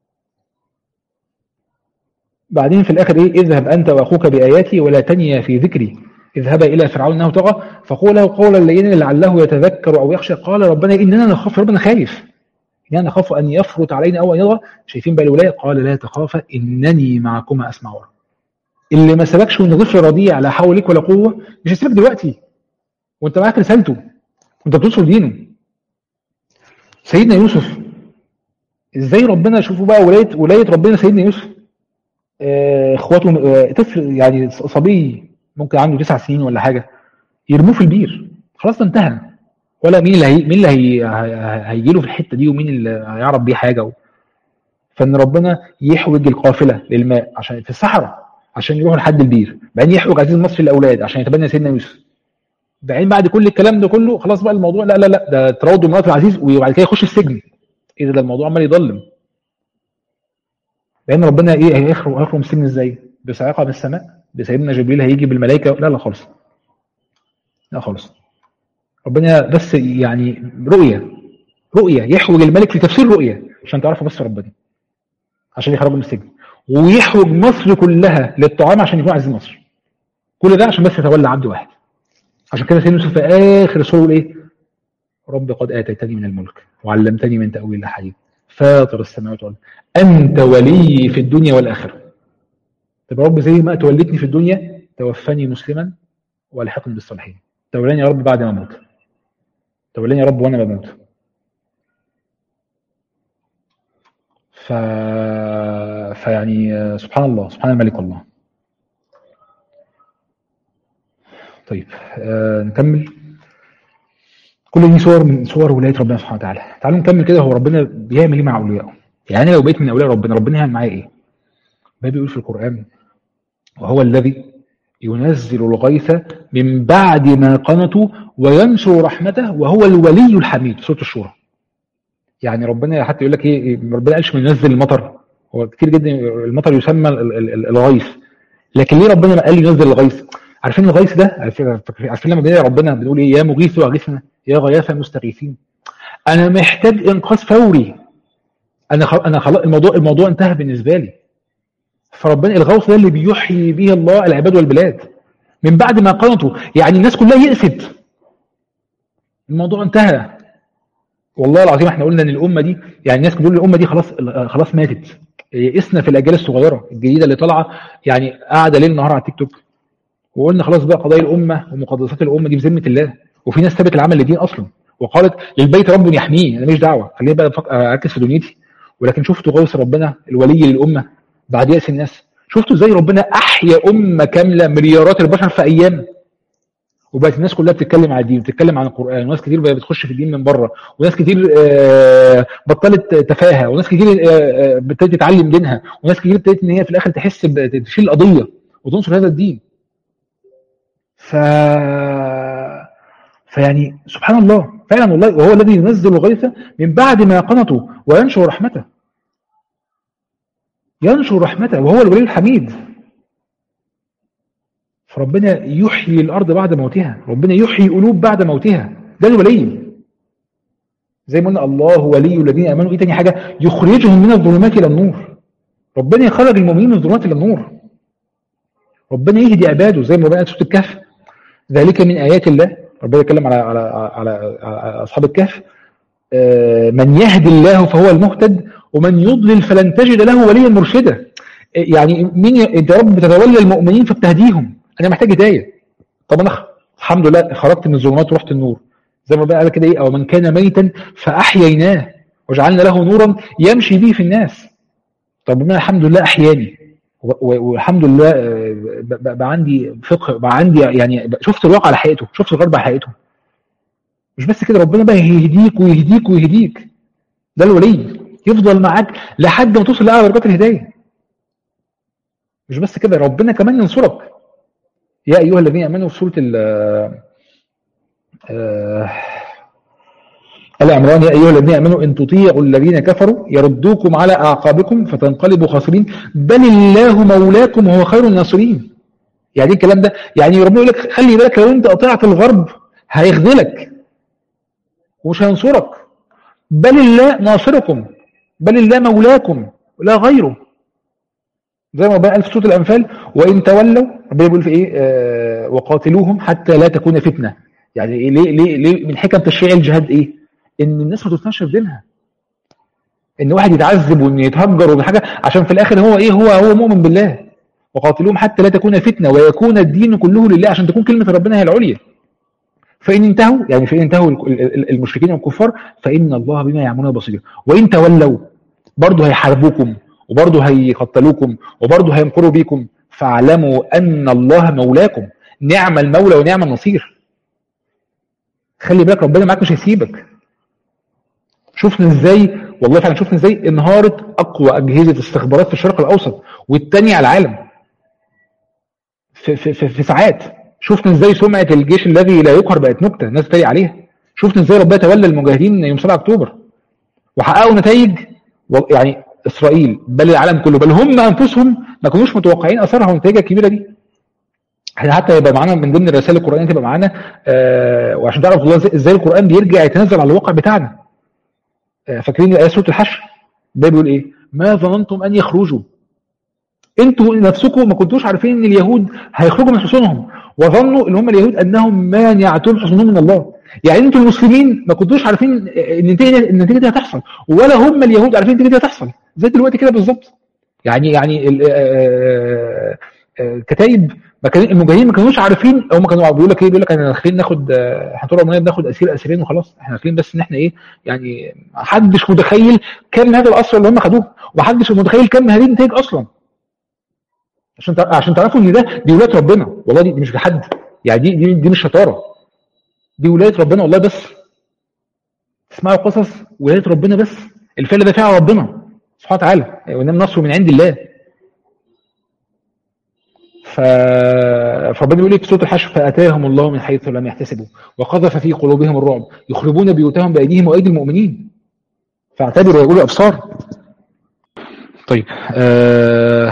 بعدين في الاخر ايه اذهب انت واخوك باياتي ولا تنيا في ذكري اذهبا الى فرعون انه طغى فقولا قولا لينا لعله يتذكر او يخشى قال ربنا اننا نخاف ربنا خايف اننا نخاف ان يفرط علينا او ان يطغى شايفين بقى الولايه قال لا تخافا انني معكما اسمع وارى اللي ما سبكش وانت طفل رضيع لا حول لك ولا قوه مش هيسيبك دلوقتي وانت معاك رسالته وانت بتنصر دينه سيدنا يوسف ازاي ربنا شوفوا بقى ولايه ولايه ربنا سيدنا يوسف آه، اخواته آه، طفل يعني صبي ممكن عنده تسع سنين ولا حاجه يرموه في البير خلاص ده انتهى ولا مين اللي هي مين اللي هي... هي... هيجي له في الحته دي ومين اللي هيعرف بيه حاجه و... فان ربنا يحوج القافله للماء عشان في الصحراء عشان يروحوا لحد البير بعدين يحوج عزيز مصر الاولاد عشان يتبنى سيدنا يوسف بعدين بعد كل الكلام ده كله خلاص بقى الموضوع لا لا لا ده تراود امراه العزيز وبعد كده يخش السجن ايه ده, ده الموضوع عمال يضلم لان ربنا ايه هيخرج هيخرج من السجن ازاي بصاعقه من السماء بسيدنا جبريل هيجي بالملائكه لا لا خالص لا خالص ربنا بس يعني رؤيه رؤيه يحوج الملك لتفسير رؤيه عشان تعرفوا بس ربنا عشان يخرجوا من السجن ويحوج مصر كلها للطعام عشان يكون عزيز مصر كل ده عشان بس يتولى عبد واحد عشان كده سيدنا يوسف في اخر السوره يقول ايه رب قد اتيتني من الملك وعلمتني من تاويل الاحاديث فاطر السماوات والارض انت ولي في الدنيا والاخره طب يا رب زي ما توليتني في الدنيا توفني مسلما والحقني بالصالحين تولاني يا رب بعد ما اموت تولاني يا رب وانا بموت ف... فيعني سبحان الله سبحان الملك الله طيب آه نكمل كل دي صور من صور ولايه ربنا سبحانه وتعالى تعالوا نكمل كده هو ربنا بيعمل ايه مع اوليائه يعني لو بقيت من اولياء ربنا ربنا هيعمل معايا ايه ما بيقول في القران وهو الذي ينزل الغيث من بعد ما قنطوا وينشر رحمته وهو الولي الحميد سوره الشورى يعني ربنا حتى يقول لك ايه ربنا قالش ينزل المطر هو كتير جدا المطر يسمى الغيث لكن ليه ربنا ما قال ينزل الغيث عارفين الغيث ده عارفين, عارفين لما بنلاقي ربنا بنقول ايه يا مغيث واغثنا يا غياث المستغيثين انا محتاج انقاذ فوري انا خل... انا خلاص الموضوع الموضوع انتهى بالنسبه لي فربنا الغوث ده اللي بيحيي به الله العباد والبلاد من بعد ما قنطوا يعني الناس كلها يأست الموضوع انتهى والله العظيم احنا قلنا ان الامه دي يعني الناس بتقول الامه دي خلاص خلاص ماتت يئسنا في الاجيال الصغيره الجديده اللي طالعه يعني قاعده ليل نهار على التيك توك وقلنا خلاص بقى قضايا الامه ومقدسات الامه دي بذمه الله وفي ناس سابت العمل لدين اصلا وقالت للبيت رب يحميه انا ماليش دعوه خليني بقى اركز في دنيتي ولكن شفتوا غوث ربنا الولي للامه بعد ياس الناس شفتوا ازاي ربنا احيا امه كامله مليارات البشر في ايام وبقت الناس كلها بتتكلم عن الدين بتتكلم عن القران وناس كتير بقت بتخش في الدين من بره وناس كتير بطلت تفاهه وناس كتير ابتدت تتعلم دينها وناس كتير ابتدت ان هي في الاخر تحس تشيل القضيه وتنصر هذا الدين ف فيعني سبحان الله فعلا والله وهو الذي ينزل الغيث من بعد ما قنطوا وينشر رحمته ينشر رحمته وهو الولي الحميد فربنا يحيي الارض بعد موتها ربنا يحيي قلوب بعد موتها ده الولي زي ما قلنا الله ولي الذين امنوا ايه تاني حاجه يخرجهم من الظلمات الى النور ربنا يخرج المؤمنين من الظلمات الى النور ربنا يهدي عباده زي ما ربنا قال سوره الكهف ذلك من ايات الله ربنا يتكلم على على على, على اصحاب الكهف من يهدي الله فهو المهتد ومن يضلل فلن تجد له وليا مرشدا يعني مين انت يا رب بتتولى المؤمنين فبتهديهم انا محتاج هدايه طب انا الحمد لله خرجت من الظلمات ورحت النور زي ما بقى قال كده ايه او من كان ميتا فاحييناه وجعلنا له نورا يمشي به في الناس طب انا الحمد لله احياني والحمد لله بقى عندي فقه بقى عندي يعني شفت الواقع على حقيقته شفت الغرب على حقيقته مش بس كده ربنا بقى يهديك ويهديك ويهديك ده الولي يفضل معاك لحد ما توصل لاعلى درجات الهدايه مش بس كده ربنا كمان ينصرك يا ايها الذين امنوا في سوره ال آل عمران يا ايها الذين امنوا ان تطيعوا الذين كفروا يردوكم على اعقابكم فتنقلبوا خاسرين بل الله مولاكم وهو خير الناصرين يعني الكلام ده يعني ربنا يقول لك خلي بالك لو انت اطيعت الغرب هيخذلك ومش هينصرك بل الله ناصركم بل الله مولاكم لا غيره زي ما قال في سوره الانفال وان تولوا ربنا بيقول في ايه آه وقاتلوهم حتى لا تكون فتنه يعني إيه ليه ليه ليه من حكم تشريع الجهاد ايه ان الناس ما تتنشر دينها ان واحد يتعذب وان يتهجر ومن حاجه عشان في الاخر هو ايه هو هو مؤمن بالله وقاتلوهم حتى لا تكون فتنه ويكون الدين كله لله عشان تكون كلمه ربنا هي العليا فإن انتهوا يعني فإن انتهوا المشركين والكفار فإن الله بما يعملون بصير وإن تولوا برضه هيحاربوكم وبرضه هيقتلوكم وبرضه هيمكروا بيكم فاعلموا أن الله مولاكم نعم المولى ونعم النصير خلي بالك ربنا معاك مش هيسيبك شفنا ازاي والله فعلا شفنا ازاي انهارت اقوى اجهزه استخبارات في الشرق الاوسط والثانيه على العالم في, في, في, في ساعات شفنا ازاي سمعه الجيش الذي لا يقهر بقت نكته الناس تتريق عليها شفنا ازاي ربنا تولى المجاهدين يوم 7 اكتوبر وحققوا نتائج يعني اسرائيل بل العالم كله بل هم انفسهم ما كانوش متوقعين اثرها والنتائج الكبيره دي احنا حتى يبقى معانا من ضمن الرسائل القرانيه تبقى معانا آه وعشان تعرف والله ازاي القران بيرجع يتنزل على الواقع بتاعنا آه فاكرين ايه سوره الحشر ده بيقول ايه ما ظننتم ان يخرجوا انتوا نفسكم ما كنتوش عارفين ان اليهود هيخرجوا من حصونهم وظنوا ان هم اليهود انهم مانعتهم حصونهم من الله يعني انتوا المسلمين ما كنتوش عارفين ان النتيجه النتيجه دي هتحصل ولا هم اليهود عارفين النتيجه دي هتحصل زي دلوقتي كده بالظبط يعني يعني الكتايب المجاهدين ما كانوش عارفين هم كانوا بيقول لك ايه بيقول لك احنا داخلين ناخد احنا طول عمرنا بناخد اسير اسيرين وخلاص احنا داخلين بس ان احنا ايه يعني محدش متخيل كم هذا الاسر اللي هم خدوه ومحدش متخيل كم هذه النتائج اصلا عشان عشان تعرفوا ان ده دي ولايه ربنا والله دي, دي مش لحد يعني دي دي, دي مش شطاره دي ولايه ربنا والله بس تسمعوا قصص ولايه ربنا بس الفعل ده فعل ربنا سبحانه وتعالى وانما نصر من عند الله ف... فربنا بيقول لك في سوره الحشر فاتاهم الله من حيث لم يحتسبوا وقذف في قلوبهم الرعب يخربون بيوتهم بايديهم وايدي المؤمنين فاعتبروا ويقولوا ابصار طيب آه...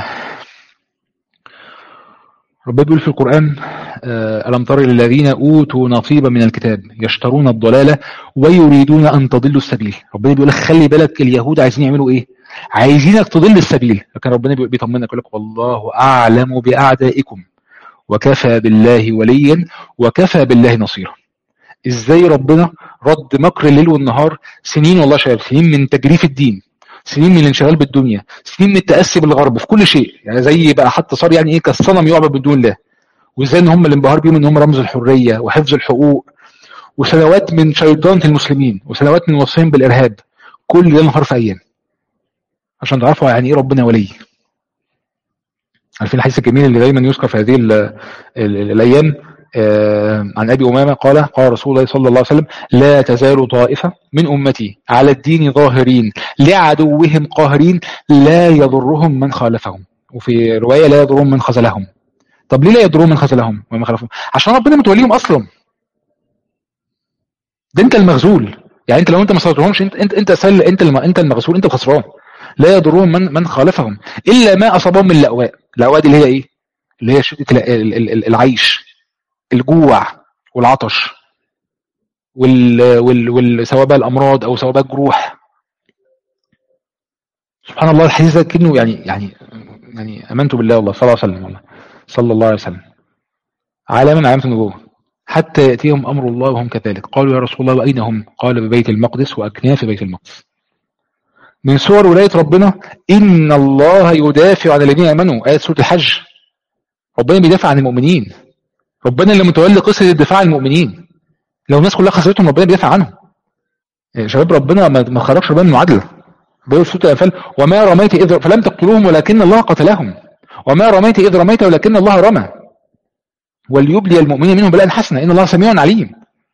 ربنا بيقول في القرآن ألم تر للذين أوتوا نصيبا من الكتاب يشترون الضلالة ويريدون أن تضلوا السبيل ربنا بيقول لك خلي بالك اليهود عايزين يعملوا إيه عايزينك تضل السبيل لكن ربنا بيطمنك يقول لك والله أعلم بأعدائكم وكفى بالله وليا وكفى بالله نصيرا إزاي ربنا رد مكر الليل والنهار سنين والله شباب سنين من تجريف الدين سنين من الانشغال بالدنيا سنين من التأسي بالغرب في كل شيء يعني زي بقى حتى صار يعني ايه كالصنم يعبد بدون الله وازاي ان هم الانبهار بيهم ان هم رمز الحرية وحفظ الحقوق وسنوات من شيطانة المسلمين وسنوات من وصفهم بالارهاب كل ده نهار في ايام عشان تعرفوا يعني ايه ربنا ولي عارفين الحديث الجميل اللي دايما يذكر في هذه ال ال الايام آه عن ابي امامه قال قال رسول الله صلى الله عليه وسلم لا تزال طائفه من امتي على الدين ظاهرين لعدوهم قاهرين لا يضرهم من خالفهم وفي روايه لا يضرهم من خذلهم طب ليه لا يضرهم من خذلهم ومن خالفهم عشان ربنا متوليهم اصلا ده انت المغزول يعني انت لو انت ما صليتهمش انت انت انت سل انت انت المغزول انت الخسران لا يضرهم من من خالفهم الا ما اصابهم من الاواء الاواء دي اللي هي ايه اللي هي شده العيش الجوع والعطش وال وال وال سواء بقى الامراض او سواء بقى الجروح سبحان الله الحديث ده كأنه يعني يعني يعني امنت بالله والله صلى الله عليه وسلم والله صلى الله عليه وسلم علامة من علامات النبوة حتى يأتيهم أمر الله وهم كذلك قالوا يا رسول الله وأين هم قال ببيت المقدس وأكناف بيت المقدس من صور ولاية ربنا إن الله يدافع عن الذين آمنوا آية سورة الحج ربنا بيدافع عن المؤمنين ربنا اللي متولي قصة الدفاع عن المؤمنين لو الناس كلها خسرتهم ربنا بيدافع عنهم شباب ربنا ما خرجش ربنا من المعادلة بيقول في سوره الانفال وما رميت اذ فلم تقتلوهم ولكن الله قتلهم وما رميت اذ رميت ولكن الله رمى وليبلي المؤمنين منهم بلاء حسنا ان الله سميع عليم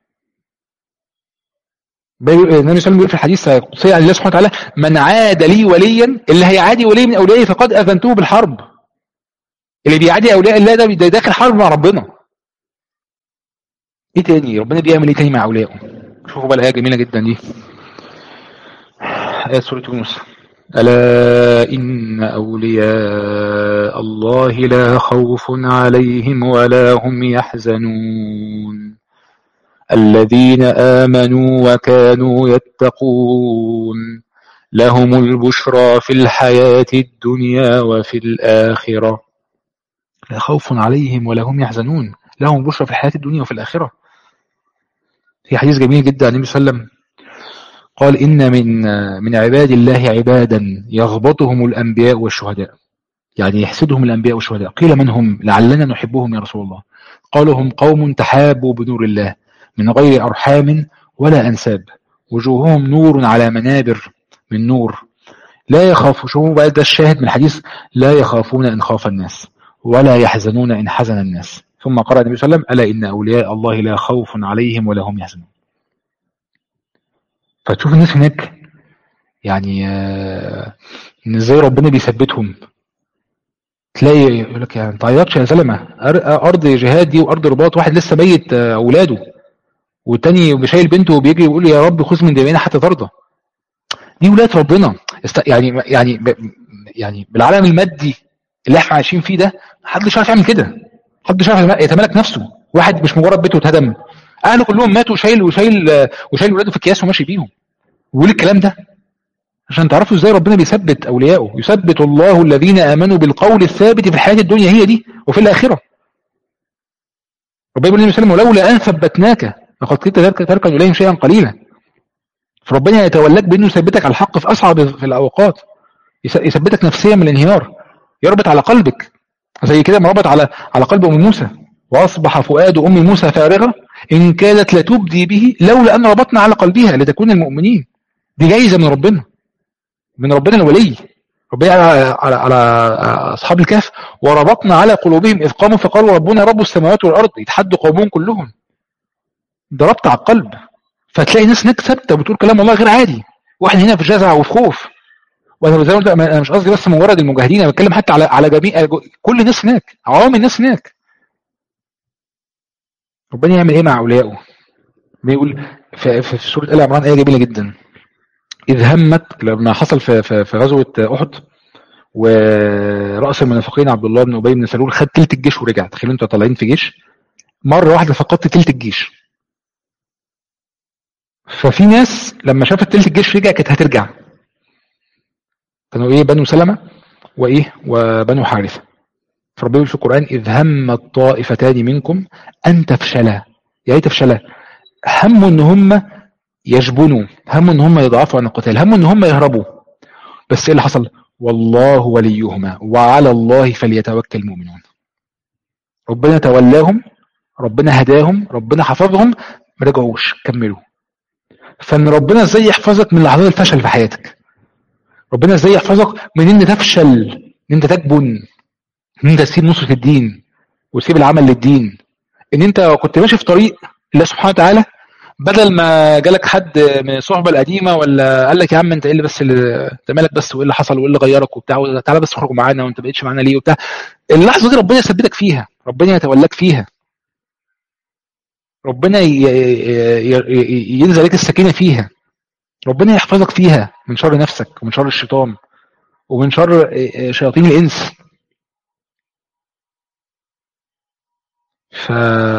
النبي صلى الله عليه وسلم بيقول في الحديث القدسي عن الله سبحانه وتعالى من عاد لي وليا اللي هيعادي ولي من اوليائي فقد اذنته بالحرب اللي بيعادي اولياء الله ده ده داخل حرب مع ربنا ايه تاني ربنا بيعمل ايه تاني مع اوليائه شوفوا بقى الايه جميله جدا دي آية سورة يونس ألا إن أولياء الله لا خوف عليهم ولا هم يحزنون الذين آمنوا وكانوا يتقون لهم البشرى في الحياة الدنيا وفي الآخرة لا خوف عليهم ولا هم يحزنون لهم البشرى في الحياة الدنيا وفي الآخرة في حديث جميل جدا عن النبي صلى الله عليه وسلم قال إن من من عباد الله عبادا يغبطهم الأنبياء والشهداء يعني يحسدهم الأنبياء والشهداء قيل من هم لعلنا نحبهم يا رسول الله قالوا هم قوم تحابوا بنور الله من غير أرحام ولا أنساب وجوههم نور على منابر من نور لا يخاف شوفوا بقى ده الشاهد من الحديث لا يخافون إن خاف الناس ولا يحزنون إن حزن الناس ثم قرأ النبي صلى الله عليه وسلم ألا إن أولياء الله لا خوف عليهم ولا هم يحزنون فتشوف الناس هناك يعني آه ان ازاي ربنا بيثبتهم تلاقي يقول لك يعني تعيطش يا زلمه ارض جهاد دي وارض رباط واحد لسه ميت اولاده والتاني بشايل بنته وبيجري ويقول يا رب خذ من دمائنا حتى ترضى دي ولايه ربنا يعني يعني يعني بالعالم المادي اللي احنا عايشين فيه ده محدش عارف يعمل كده محدش عارف يتملك نفسه واحد مش مجرد بيته اتهدم اهله كلهم ماتوا وشايل وشايل وشايل ولاده في اكياس وماشي بيهم ويقول الكلام ده عشان تعرفوا ازاي ربنا بيثبت اوليائه يثبت الله الذين امنوا بالقول الثابت في الحياه الدنيا هي دي وفي الاخره ربنا يقول النبي صلى الله عليه وسلم ولولا ان ثبتناك لقد كنت تركن اليهم شيئا قليلا فربنا يتولاك بانه يثبتك على الحق في اصعب في الاوقات يثبتك نفسيا من الانهيار يربط على قلبك زي كده ما ربط على على قلب ام موسى واصبح فؤاد ام موسى فارغه ان كادت لتبدي به لولا ان ربطنا على قلبها لتكون المؤمنين دي جايزه من ربنا من ربنا الولي ربنا على, على, على اصحاب الكهف وربطنا على قلوبهم اذ قاموا فقالوا ربنا رب السماوات والارض يتحدوا قومهم كلهم ده ربط على القلب فتلاقي ناس هناك ثابته بتقول كلام والله غير عادي واحنا هنا في جزع وفي خوف وانا زي ما انا مش قصدي بس مجرد المجاهدين انا بتكلم حتى على على جميع كل الناس هناك عوام الناس هناك ربنا يعمل ايه مع اوليائه بيقول في, في سوره ال عمران ايه جميله جدا اذ همت لما حصل في, في, في غزوه احد ورأس المنافقين عبد الله بن ابي بن سلول خد تلت الجيش ورجع تخيلوا انتوا طالعين في جيش مره واحده فقدت تلت الجيش ففي ناس لما شافت تلت الجيش رجع كانت هترجع كانوا ايه بنو سلمة وايه وبنو حارثة فربنا يقول في القرآن إذ هم الطائفتان منكم أن تفشلا يعني ايه تفشلا هم ان هم يجبنوا هم ان هم يضعفوا عن القتال هم ان هم يهربوا بس ايه اللي حصل والله وليهما وعلى الله فليتوكل المؤمنون ربنا تولاهم ربنا هداهم ربنا حفظهم ما رجعوش كملوا فان ربنا ازاي يحفظك من لحظات الفشل في حياتك ربنا ازاي يحفظك من ان تفشل ان انت تجبن ان انت تسيب نصرة الدين وتسيب العمل للدين ان انت كنت ماشي في طريق الله سبحانه وتعالى بدل ما جالك حد من الصحبه القديمه ولا قال لك يا عم انت ايه اللي بس اللي انت مالك بس وايه اللي حصل وايه اللي غيرك وبتاع تعالى بس اخرج معانا وانت ما بقتش معانا ليه وبتاع اللحظه دي ربنا يثبتك فيها ربنا يتولاك فيها ربنا ينزل عليك السكينه فيها ربنا يحفظك فيها من شر نفسك ومن شر الشيطان ومن شر شياطين الانس ف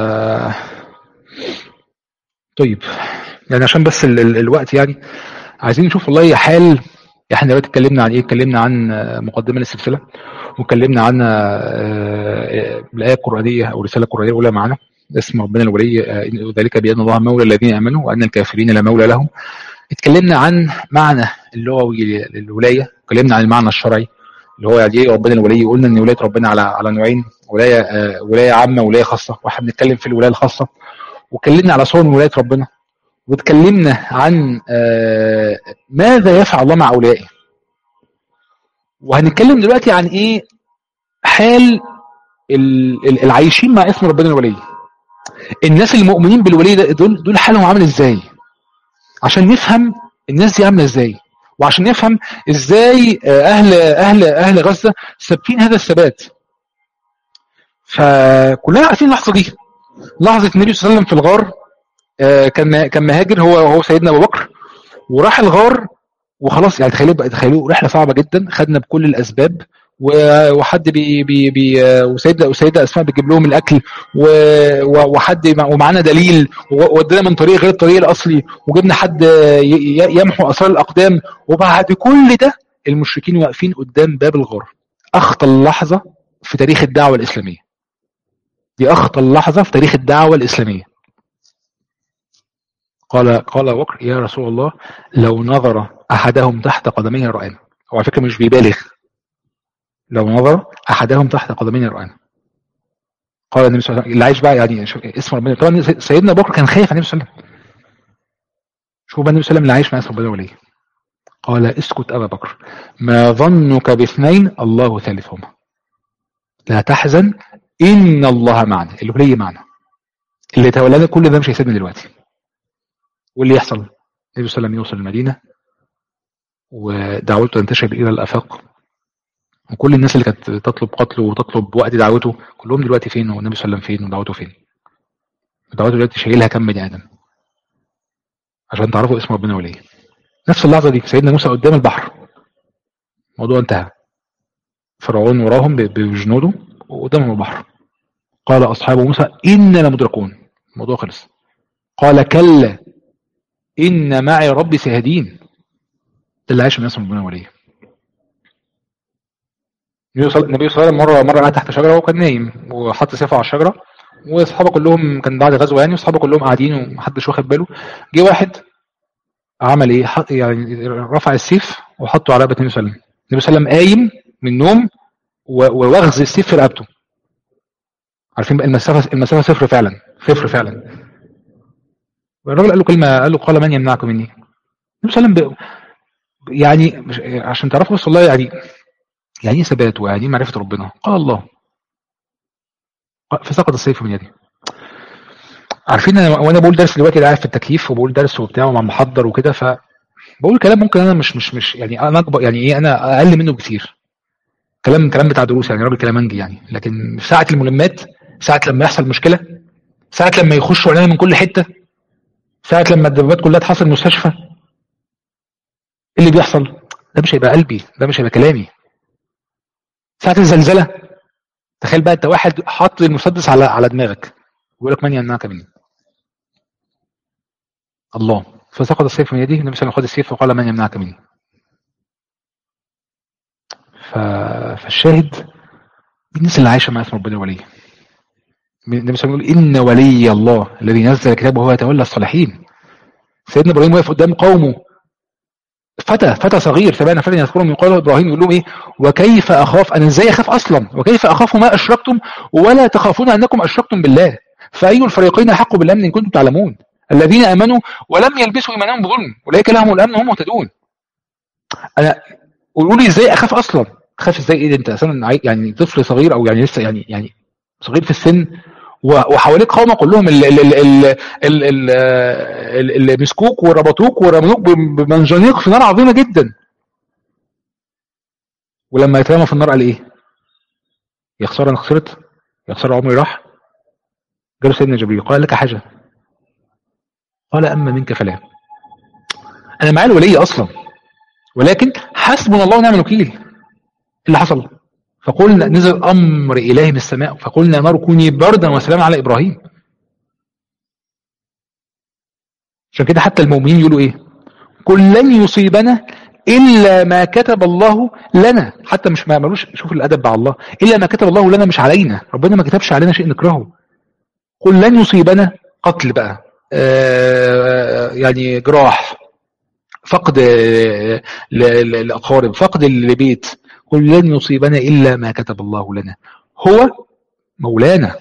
طيب يعني عشان بس ال ال الوقت يعني عايزين نشوف والله حال احنا دلوقتي اتكلمنا عن ايه اتكلمنا عن مقدمه للسلسله واتكلمنا عن الايه القرانيه او الرساله القرانيه الاولى معانا اسم ربنا الولي ذلك بان الله مولى الذين امنوا وان الكافرين لا مولى لهم اتكلمنا عن معنى اللغوي للولايه اتكلمنا عن المعنى الشرعي اللي هو يعني ايه ربنا الولي قلنا ان ولايه ربنا على على نوعين ولايه آه ولايه عامه وولايه خاصه واحنا بنتكلم في الولايه الخاصه واتكلمنا على صور من ولايه ربنا واتكلمنا عن آه ماذا يفعل الله مع اوليائه وهنتكلم دلوقتي عن ايه حال العايشين مع اسم ربنا الولي الناس المؤمنين بالولي ده دول دول حالهم عامل ازاي عشان نفهم الناس دي عامله ازاي وعشان نفهم ازاي اهل اهل اهل غزه ثابتين هذا الثبات فكلنا عارفين اللحظه دي لحظه النبي صلى الله عليه وسلم في الغار كان كان مهاجر هو هو سيدنا ابو بكر وراح الغار وخلاص يعني تخيلوا بقى تخيلوا رحله صعبه جدا خدنا بكل الاسباب وحد بي بي بي وسيدنا وسيدة اسماء بتجيب لهم الاكل وحد ومعانا دليل وودينا من طريق غير الطريق الاصلي وجبنا حد يمحو اثار الاقدام وبعد كل ده المشركين واقفين قدام باب الغار اخطر لحظه في تاريخ الدعوه الاسلاميه دي اخطر لحظه في تاريخ الدعوه الاسلاميه قال قال بكر يا رسول الله لو نظر احدهم تحت قدميه رآنا هو على فكره مش بيبالغ لو نظر احدهم تحت قدمين رآنا قال النبي صلى الله عليه وسلم اللي عايش بقى يعني اسم ربنا طبعا سيدنا بكر كان خايف على النبي صلى الله عليه وسلم شوف بقى النبي صلى الله عليه وسلم اللي عايش مع اسم ربنا وليه قال اسكت ابا بكر ما ظنك باثنين الله ثالثهما لا تحزن ان الله معنا الولي معنا اللي تولانا كل ده مش هيسيبنا دلوقتي واللي يحصل النبي صلى الله عليه وسلم يوصل المدينه ودعوته تنتشر الى الافاق وكل الناس اللي كانت تطلب قتله وتطلب وقت دعوته كلهم دلوقتي فين والنبي صلى الله عليه وسلم فين ودعوته فين دعوته دلوقتي شايلها كم بني ادم عشان تعرفوا اسم ربنا وليه نفس اللحظه دي سيدنا موسى قدام البحر الموضوع انتهى فرعون وراهم بجنوده وقدامهم البحر قال اصحاب موسى انا لمدركون الموضوع خلص قال كلا ان معي ربي سيهدين ده اللي عايش من اسم ربنا وليه النبي صلى الله عليه وسلم مره مره قاعد تحت شجره وهو كان نايم وحط سيفه على الشجره واصحابه كلهم كان بعد غزوه يعني واصحابه كلهم قاعدين ومحدش واخد باله جه واحد عمل ايه حط يعني رفع السيف وحطه على رقبه النبي صلى الله عليه وسلم النبي صلى الله عليه وسلم قايم من النوم وواخذ السيف في رقبته عارفين بقى المسافه المسافه صفر فعلا صفر فعلا الراجل قال له كلمه قال له قال من يمنعكم مني النبي صلى الله عليه وسلم يعني عشان تعرفوا بس والله يعني يعني ايه ثبات ويعني ايه معرفه ربنا قال الله فسقط السيف من يدي عارفين انا وانا بقول درس دلوقتي قاعد في التكييف وبقول درس وبتاع ومع محضر وكده ف بقول كلام ممكن انا مش مش مش يعني انا اكبر يعني ايه انا اقل منه بكتير كلام كلام بتاع دروس يعني راجل كلامنجي يعني لكن في ساعه الملمات ساعه لما يحصل مشكله ساعه لما يخشوا علينا من كل حته ساعه لما الدبابات كلها تحصل مستشفى ايه اللي بيحصل ده مش هيبقى قلبي ده مش هيبقى كلامي ساعة الزلزلة تخيل بقى انت واحد حاط المسدس على على دماغك ويقول لك من يمنعك مني الله فسقط السيف من يده النبي صلى الله عليه وسلم خد السيف وقال من يمنعك مني ف... فالشاهد الناس اللي عايشه مع اسم ربنا ولي النبي صلى الله عليه وسلم يقول ان ولي الله الذي نزل الكتاب وهو يتولى الصالحين سيدنا ابراهيم واقف قدام قومه فتى فتى صغير سبعين فتى يذكرهم يقال ابراهيم يقول لهم ايه وكيف اخاف انا ازاي اخاف اصلا وكيف اخاف ما اشركتم ولا تخافون انكم اشركتم بالله فاي الفريقين احق بالامن ان كنتم تعلمون الذين امنوا ولم يلبسوا ايمانهم بظلم اولئك لهم الامن هم مهتدون انا قولوا لي ازاي اخاف اصلا تخاف ازاي ايه ده انت اصلا يعني طفل صغير او يعني لسه يعني يعني صغير في السن وحواليك قوم كلهم اللي, اللي, اللي, اللي مسكوك وربطوك ورموك بمنجنيق في نار عظيمه جدا ولما يترمى في النار قال ايه يا خساره انا خسرت يا خساره عمري راح جاله سيدنا جبريل قال لك حاجه قال اما منك فلا انا معايا الولي اصلا ولكن حسبنا الله ونعم الوكيل اللي حصل فقلنا نزل امر الهي من السماء فقلنا نار كوني بردا وسلاما على ابراهيم عشان كده حتى المؤمنين يقولوا ايه قل لن يصيبنا الا ما كتب الله لنا حتى مش ما ملوش شوف الادب مع الله الا ما كتب الله لنا مش علينا ربنا ما كتبش علينا شيء نكرهه قل لن يصيبنا قتل بقى آه يعني جراح فقد لاقارب فقد لبيت قل لن يصيبنا إلا ما كتب الله لنا هو مولانا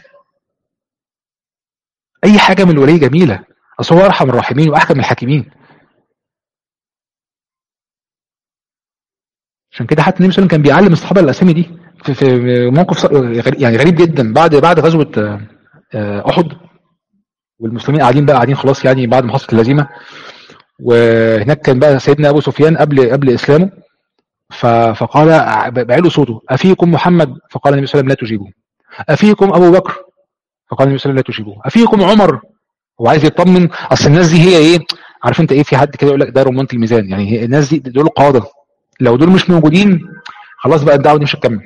أي حاجة من الولي جميلة أصل هو أرحم الراحمين وأحكم الحاكمين عشان كده حتى النبي صلى الله عليه وسلم كان بيعلم الصحابه الاسامي دي في, في موقف يعني غريب جدا بعد بعد غزوه احد والمسلمين قاعدين بقى قاعدين خلاص يعني بعد ما حصلت الهزيمه وهناك كان بقى سيدنا ابو سفيان قبل قبل اسلامه فقال بعلو صوته افيكم محمد فقال النبي صلى الله عليه وسلم لا تجيبوه افيكم ابو بكر فقال النبي صلى الله عليه وسلم لا تجيبوه افيكم عمر هو عايز يطمن اصل الناس دي هي ايه عارف انت ايه في حد كده يقول لك ده رمانه الميزان يعني الناس دي دول قاده لو دول مش موجودين خلاص بقى الدعوه دي مش هتكمل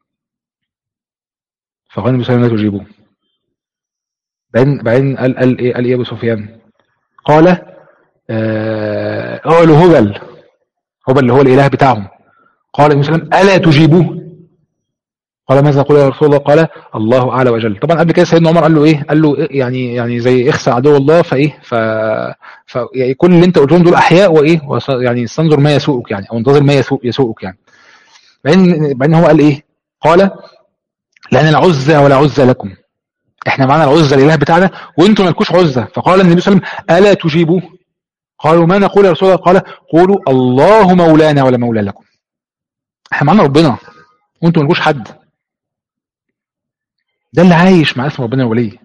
فقال النبي صلى الله عليه وسلم لا تجيبوه بعدين بعدين قال قال ايه قال ايه ابو سفيان قال آه قالوا هبل هبل اللي هو الاله بتاعهم قال النبي صلى الله عليه وسلم الا تجيبوه قال ماذا قول يا رسول الله قال الله اعلى وجل طبعا قبل كده سيدنا عمر قال له ايه قال له إيه يعني يعني زي اخسى عدو الله فايه ف, ف يعني كل اللي انت قلتهم دول احياء وايه يعني استنظر ما يسوءك يعني او انتظر ما يسوء يسوءك يعني بعدين بعدين هو قال ايه قال لان العزى ولا عزى لكم احنا معانا العزى الاله بتاعنا وانتم مالكوش عزى فقال النبي صلى الله عليه وسلم الا تجيبوه قالوا ما نقول يا رسول الله قال قولوا الله مولانا ولا مولى لكم احنا معانا ربنا وانتم مالكوش حد ده اللي عايش مع اسم ربنا الولي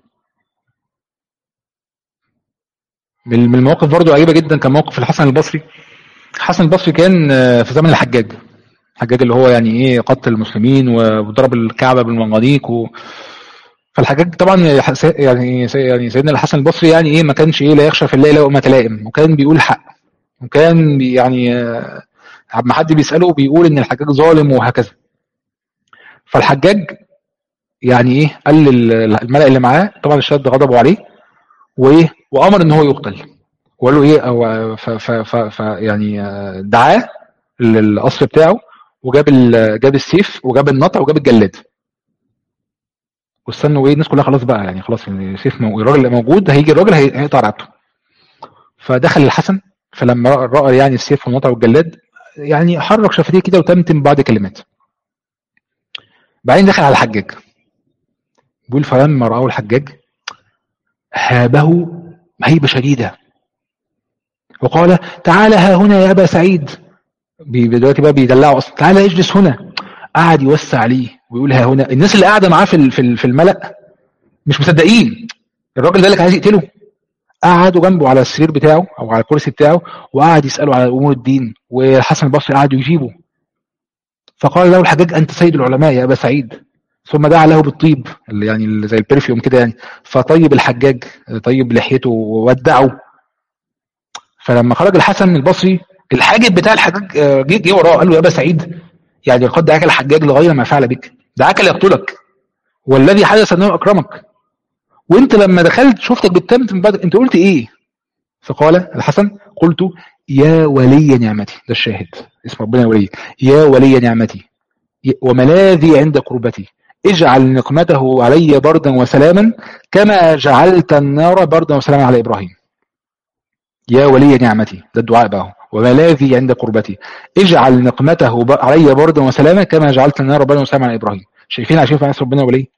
من المواقف برضو عجيبه جدا كان موقف الحسن البصري الحسن البصري كان في زمن الحجاج الحجاج اللي هو يعني ايه قتل المسلمين وضرب الكعبه بالمنجنيق و... فالحجاج طبعا يعني يعني سيدنا الحسن البصري يعني ايه ما كانش ايه لا يخشى في الله لومة لائم وكان بيقول الحق وكان بي يعني لما حد بيساله بيقول ان الحجاج ظالم وهكذا فالحجاج يعني ايه قال للملأ اللي معاه طبعا اشتد غضبه عليه وايه وامر ان هو يقتل وقال له ايه او ف ف ف ف يعني دعاه للقصر بتاعه وجاب جاب السيف وجاب النطع وجاب الجلاد واستنوا ايه الناس كلها خلاص بقى يعني خلاص السيف مو... الراجل اللي موجود هيجي الراجل هيقطع رقبته فدخل الحسن فلما راى يعني السيف والنطع والجلاد يعني حرك شفتيه كده وتمتم بعض كلمات بعدين دخل على الحجاج بيقول فلما رأوا الحجاج هابه هيبة شديدة وقال تعالى ها هنا يا أبا سعيد دلوقتي بقى بيدلعوا أصلا تعالى اجلس هنا قعد يوسع عليه ويقول ها هنا الناس اللي قاعدة معاه في في الملأ مش مصدقين الراجل ده اللي عايز يقتله قعدوا جنبه على السرير بتاعه او على الكرسي بتاعه وقعد يساله على امور الدين والحسن البصري قعد يجيبه فقال له الحجاج انت سيد العلماء يا ابا سعيد ثم دعا له بالطيب اللي يعني اللي زي البرفيوم كده يعني فطيب الحجاج طيب لحيته وودعه فلما خرج الحسن البصري الحاجب بتاع الحجاج جه جه وراه قال له يا ابا سعيد يعني لقد دعاك الحجاج لغير ما فعل بك دعاك ليقتلك والذي حدث انه اكرمك وانت لما دخلت شفتك بالتمت من بعد انت قلت ايه فقال الحسن قلت يا ولي نعمتي ده الشاهد اسم ربنا ولي يا ولي نعمتي وملاذي عند قربتي اجعل نقمته علي بردا وسلاما كما جعلت النار بردا وسلاما على ابراهيم يا ولي نعمتي ده الدعاء بقى وملاذي عند قربتي اجعل نقمته علي بردا وسلاما كما جعلت النار بردا وسلاما على ابراهيم شايفين عشان في ناس ربنا ولي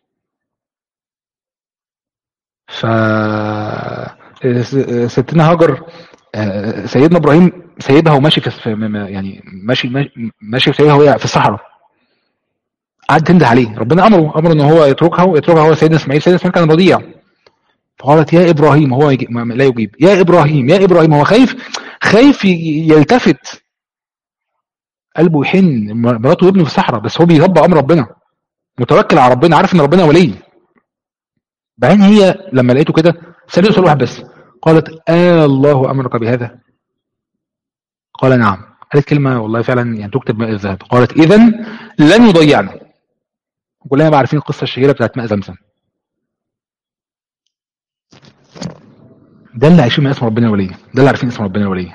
ف ستنا هاجر سيدنا ابراهيم سايبها وماشي في يعني ماشي ماشي سايبها وهي في الصحراء قعد تنده عليه ربنا امره امره ان هو يتركها ويتركها هو سيدنا اسماعيل سيدنا اسماعيل كان رضيع فقالت يا ابراهيم هو لا يجيب يا ابراهيم يا ابراهيم هو خايف خايف يلتفت قلبه يحن مراته وابنه في الصحراء بس هو بيربى امر ربنا متوكل على ربنا عارف ان ربنا ولي بعدين هي لما لقيته كده سألته سؤال واحد بس قالت آه الله أمرك بهذا قال نعم قالت كلمة والله فعلا يعني تكتب ماء الذهب قالت إذا لن يضيعنا كلنا بقى عارفين القصة الشهيرة بتاعت ماء زمزم ده اللي عايشين من اسم ربنا الولي ده اللي عارفين اسم ربنا الولي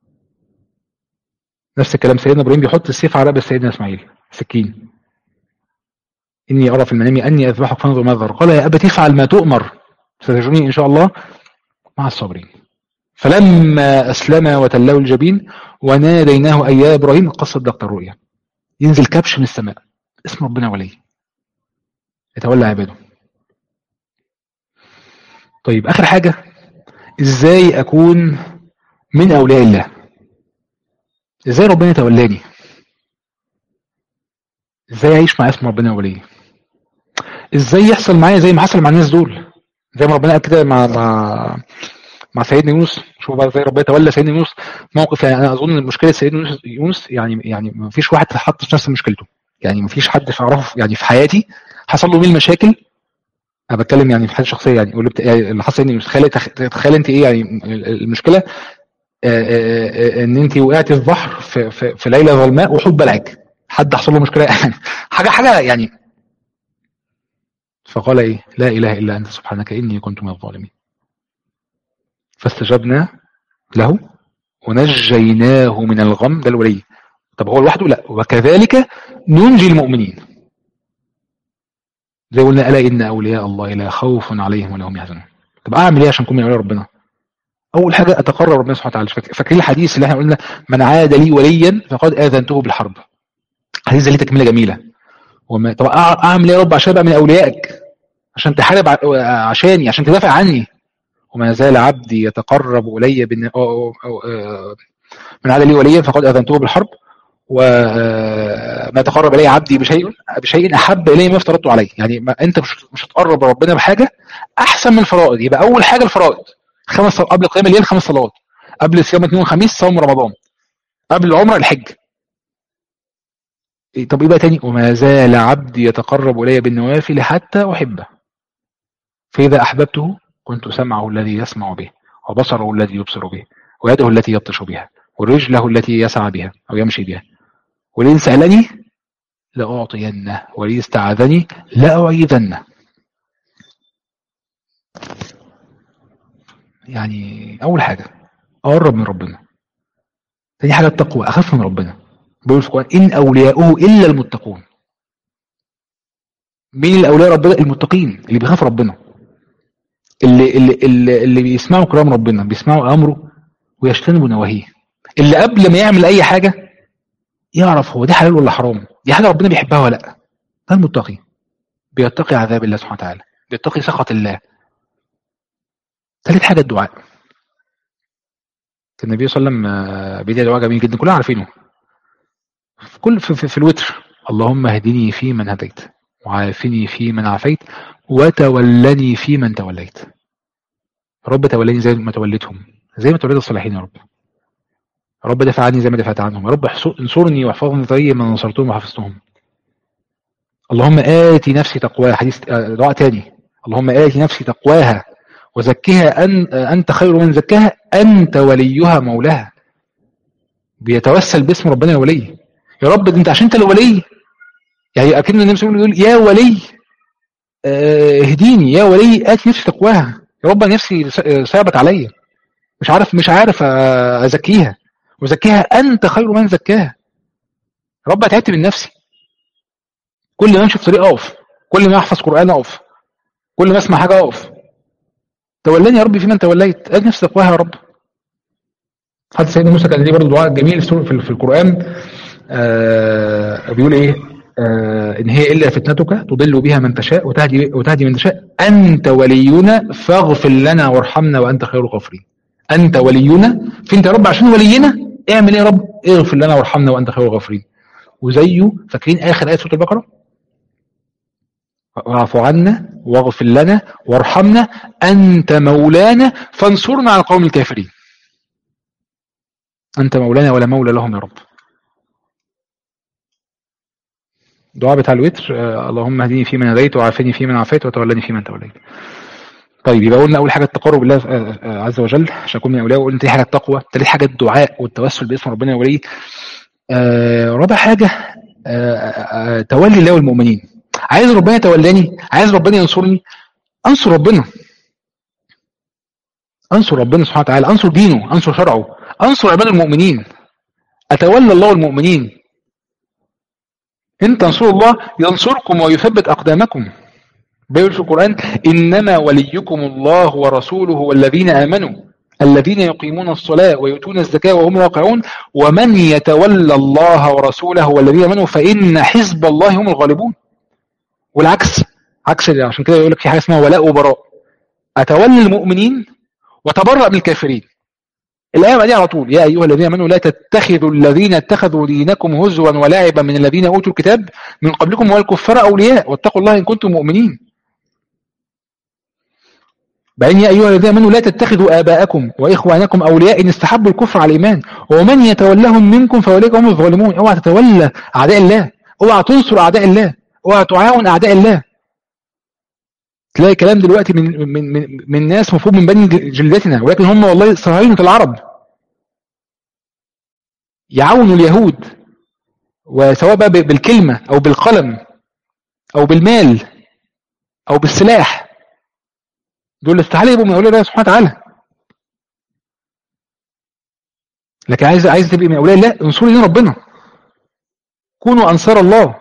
نفس الكلام سيدنا ابراهيم بيحط السيف على رقبه سيدنا اسماعيل سكين إني أرى في المنام أني أذبحك فانظر ماذا قال يا أبت افعل ما تؤمر ستجرني إن شاء الله مع الصابرين فلما أسلم وتلاه الجبين وناديناه أي يا إبراهيم قد صدقت الرؤيا ينزل كبش من السماء اسم ربنا ولي يتولى عباده طيب آخر حاجة إزاي أكون من أولياء الله إزاي ربنا يتولاني ازاي اعيش مع اسم ربنا ولي ازاي يحصل معايا زي ما حصل مع الناس دول زي ما ربنا قال كده مع مع مع سيدنا يونس شوف بقى زي ربنا تولى سيدنا يونس موقف يعني انا اظن مشكله سيدنا يونس يعني يعني ما فيش واحد حط في نفس مشكلته يعني ما فيش حد في اعرفه يعني في حياتي حصل له مين المشاكل انا بتكلم يعني في حاجه شخصيه يعني واللي يعني اللي حصل ان تخيل تخيل انت ايه يعني المشكله ان انت وقعتي في بحر في, في, في ليله ظلماء وحوت بلعك حد حصل له مشكله يعني حاجه حاجه يعني فقال ايه لا اله الا انت سبحانك اني كنت من الظالمين فاستجبنا له ونجيناه من الغم ده الولي طب هو لوحده لا وكذلك ننجي المؤمنين زي قلنا الا ان اولياء الله لا خوف عليهم ولا هم يحزنون طب اعمل ايه عشان اكون من اولياء ربنا اول حاجه اتقرب ربنا سبحانه وتعالى فاكرين الحديث اللي احنا قلنا من عاد لي وليا فقد اذنته بالحرب حديث ليه تكمله جميله وما طب اعمل ايه يا رب عشان ابقى من اوليائك عشان تحارب عشاني عشان تدافع عني وما زال عبدي يتقرب الي بن من عاد لي وليا فقد اذنته بالحرب وما تقرب الي عبدي بشيء بشيء احب الي ما افترضته عليه يعني ما انت مش مش هتقرب ربنا بحاجه احسن من الفرائض يبقى اول حاجه الفرائض خمس قبل قيام الليل خمس صلوات قبل صيام اثنين وخميس صوم رمضان قبل العمره الحج طب ايه بقى تاني وما زال عبدي يتقرب الي بالنوافل حتى احبه فاذا احببته كنت سمعه الذي يسمع به وبصره الذي يبصر به ويده التي يبطش بها ورجله التي يسعى بها او يمشي بها ولئن سالني لاعطينه ولئن استعاذني لاعيذنه يعني اول حاجه اقرب من ربنا تاني حاجه التقوى اخاف من ربنا بيقول في القران ان اولياؤه الا المتقون مين الاولياء ربنا المتقين اللي بيخاف ربنا اللي اللي اللي, اللي بيسمعوا كلام ربنا بيسمعوا امره ويجتنبوا نواهيه اللي قبل ما يعمل اي حاجه يعرف هو دي حلال ولا حرام دي حاجه ربنا بيحبها ولا لا ده المتقي بيتقي عذاب الله سبحانه وتعالى بيتقي سخط الله ثالث حاجه الدعاء كان النبي صلى الله عليه وسلم بيدعي دعاء جميل جدا كلنا عارفينه في كل في, في, في الوتر اللهم اهدني في من هديت وعافني في من عافيت وتولني في من توليت رب تولني زي ما توليتهم زي ما توليت الصالحين يا رب رب دافع عني زي ما دفعت عنهم يا رب انصرني واحفظني زي ما نصرتهم وحفظتهم اللهم آتي نفسي تقواها حديث دعاء تاني اللهم آتي نفسي تقواها وزكها أن أنت خير من زكاها أنت وليها مولاها بيتوسل باسم ربنا الولي يا رب انت عشان انت الولي يعني اكن النبي صلى الله عليه وسلم يقول يا ولي اهديني يا ولي اتي نفسي تقواها يا رب نفسي صعبت عليا مش عارف مش عارف ازكيها وزكيها انت خير من زكاها رب تعبت من نفسي كل ما امشي في طريق اقف كل ما احفظ قران اقف كل ما اسمع حاجه اقف تولاني يا رب فيما انت وليت ادي نفسي تقواها يا رب حتى سيدنا موسى كان ليه برضه دعاء جميل في, في القران آه بيقول ايه آه ان هي الا فتنتك تضل بها من تشاء وتهدي وتهدي من تشاء انت ولينا فاغفر لنا وارحمنا وانت خير الغافرين انت ولينا فانت يا رب عشان ولينا اعمل ايه يا رب اغفر لنا وارحمنا وانت خير الغافرين وزيه فاكرين اخر ايه سوره البقره واعف عنا واغفر لنا وارحمنا انت مولانا فانصرنا على القوم الكافرين انت مولانا ولا مولى لهم يا رب الدعاء بتاع الوتر آه اللهم اهدني فيمن هديت وعافني فيمن عافيت وتولني فيمن توليت طيب يبقى قلنا اول حاجه التقرب لله آه عز وجل عشان اكون من اولياء وقلنا تاني حاجه التقوى ثالث حاجه الدعاء والتوسل باسم ربنا الولي آه رابع حاجه تولي الله والمؤمنين عايز ربنا يتولاني عايز ربنا ينصرني انصر ربنا انصر ربنا سبحانه وتعالى انصر دينه انصر شرعه انصر عباد المؤمنين اتولى الله المؤمنين ان تنصروا الله ينصركم ويثبت اقدامكم بيقول في القران انما وليكم الله ورسوله والذين امنوا الذين يقيمون الصلاة ويؤتون الزكاة وهم راكعون ومن يتولى الله ورسوله والذين امنوا فإن حزب الله هم الغالبون والعكس عكس عشان كده يقول لك في حاجة اسمها ولاء وبراء أتولى المؤمنين وتبرأ من الكافرين الآية دي على طول يا أيها الذين آمنوا لا تتخذوا الذين اتخذوا دينكم هزوا ولعبا من الذين أوتوا الكتاب من قبلكم والكفار أولياء واتقوا الله إن كنتم مؤمنين بعدين يا أيها الذين آمنوا لا تتخذوا آباءكم وإخوانكم أولياء إن استحبوا الكفر على الإيمان ومن يتولهم منكم فأولئك هم الظالمون اوعى تتولى أعداء الله اوعى تنصر أعداء الله اوعى تعاون أعداء الله تلاقي كلام دلوقتي من من من, من ناس مفروض من بني جلدتنا ولكن هم والله صهاينة العرب يعاونوا اليهود وسواء بقى بالكلمة أو بالقلم أو بالمال أو بالسلاح دول استحالة يبقوا من أولياء الله سبحانه وتعالى لكن عايز عايز تبقي من أولياء الله انصروا دين ربنا كونوا أنصار الله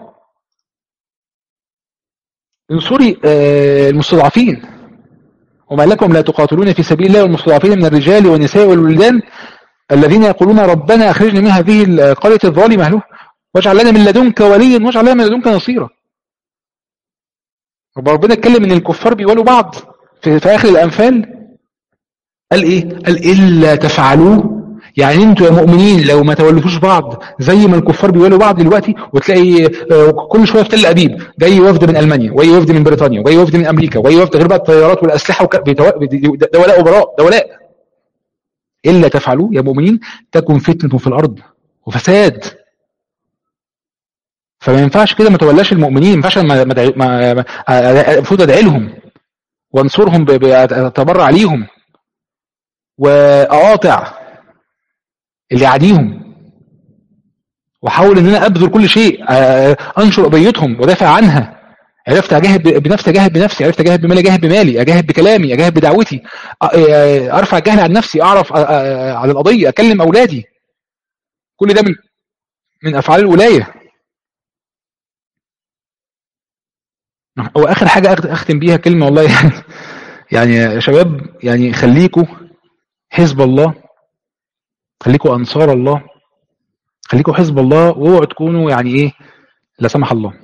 انصري المستضعفين وما لكم لا تقاتلون في سبيل الله والمستضعفين من الرجال والنساء والولدان الذين يقولون ربنا أخرجنا من هذه القرية الظالمة له واجعل لنا من لدنك وليا واجعل لنا من لدنك نصيرا ربنا اتكلم ان الكفار بيولوا بعض في, في آخر الأنفال قال إيه قال إلا تفعلوه يعني انتوا يا مؤمنين لو ما تولفوش بعض زي ما الكفار بيولوا بعض دلوقتي وتلاقي كل شويه في تل ابيب جاي وفد من المانيا وجاي وفد من بريطانيا وجاي وفد من امريكا وجاي وفد غير بقى الطيارات والاسلحه وك... ده ولاء وبراء ده ولاء الا تفعلوه يا مؤمنين تكن فتنه في الارض وفساد فما ينفعش كده ما تولاش المؤمنين ما ينفعش ما ما المفروض ادعي لهم وانصرهم اتبرع ليهم واقاطع اللي يعاديهم واحاول ان انا ابذل كل شيء انشر قضيتهم ودافع عنها عرفت اجاهد بنفسي اجاهد بنفسي عرفت اجاهد بمالي اجاهد بمالي اجاهد بكلامي اجاهد بدعوتي ارفع الجهل عن نفسي اعرف على القضيه اكلم اولادي كل ده من من افعال الولايه واخر حاجه اختم بيها كلمه والله يعني يعني يا شباب يعني خليكوا حزب الله خليكوا انصار الله خليكوا حزب الله واوعوا تكونوا يعني ايه لا سمح الله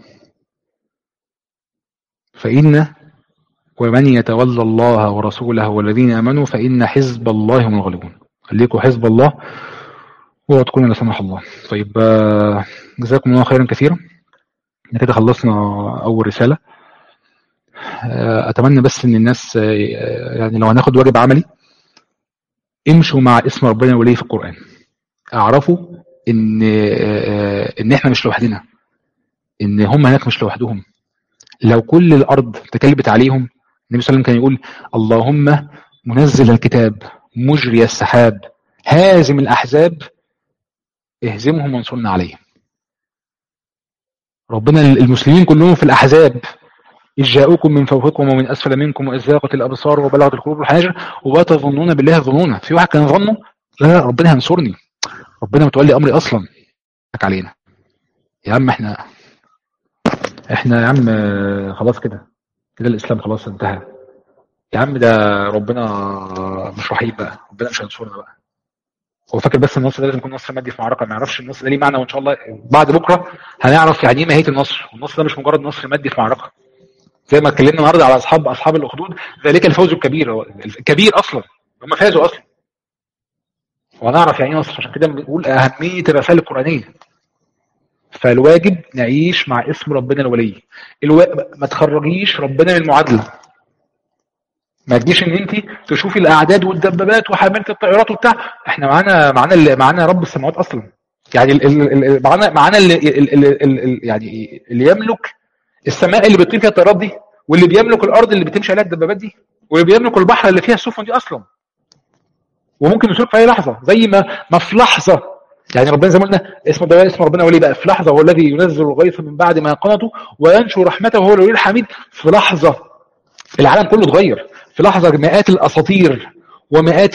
فإن ومن يتولى الله ورسوله والذين امنوا فإن حزب الله هم الغالبون خليكوا حزب الله واوعوا تكونوا لا سمح الله طيب جزاكم الله خيرا كثيرا كده خلصنا اول رساله اتمنى بس ان الناس يعني لو هناخد واجب عملي امشوا مع اسم ربنا وليه في القرآن اعرفوا ان ان احنا مش لوحدنا ان هم هناك مش لوحدهم لو كل الارض تكلبت عليهم النبي صلى الله عليه وسلم كان يقول اللهم منزل الكتاب مجري السحاب هازم الاحزاب اهزمهم وانصرنا عليهم ربنا المسلمين كلهم في الاحزاب إذ جاءوكم من فوقكم ومن أسفل منكم وإذ زاغت الأبصار وبلغت القلوب الحناجر وما تظنون بالله الظنون في واحد كان ظنه لا ربنا هينصرني ربنا متولي أمري أصلا علينا يا عم احنا احنا يا عم خلاص كده كده الإسلام خلاص انتهى يا عم ده ربنا مش رحيم بقى ربنا مش هينصرنا بقى هو فاكر بس النصر ده لازم يكون نصر مادي في معركه ما يعرفش النصر ده ليه معنى وان شاء الله بعد بكره هنعرف يعني ايه ماهيه النصر والنصر ده مش مجرد نصر مادي في معركه زي ما اتكلمنا النهارده على اصحاب اصحاب الاخدود ذلك الفوز الكبير الكبير اصلا هم فازوا اصلا وهنعرف يعني ايه نصر عشان كده بنقول اهميه الرسائل القرانيه فالواجب نعيش مع اسم ربنا الولي الو... ما تخرجيش ربنا من المعادله ما تجيش ان انت تشوفي الاعداد والدبابات وحامله الطائرات وبتاع احنا معانا معانا اللي معانا رب السماوات اصلا يعني ال... ال... ال... معانا معانا اللي ال... ال... ال... يعني اللي يملك السماء اللي بتطير فيها الطيارات دي واللي بيملك الارض اللي بتمشي عليها الدبابات دي واللي بيملك البحر اللي فيها السفن دي اصلا وممكن يشوف في اي لحظه زي ما ما في لحظه يعني ربنا زي ما قلنا اسم ده اسم ربنا وليه بقى في لحظه هو الذي ينزل الغيث من بعد ما قنطوا وينشر رحمته وهو الولي الحميد في لحظه العالم كله اتغير في لحظه مئات الاساطير ومئات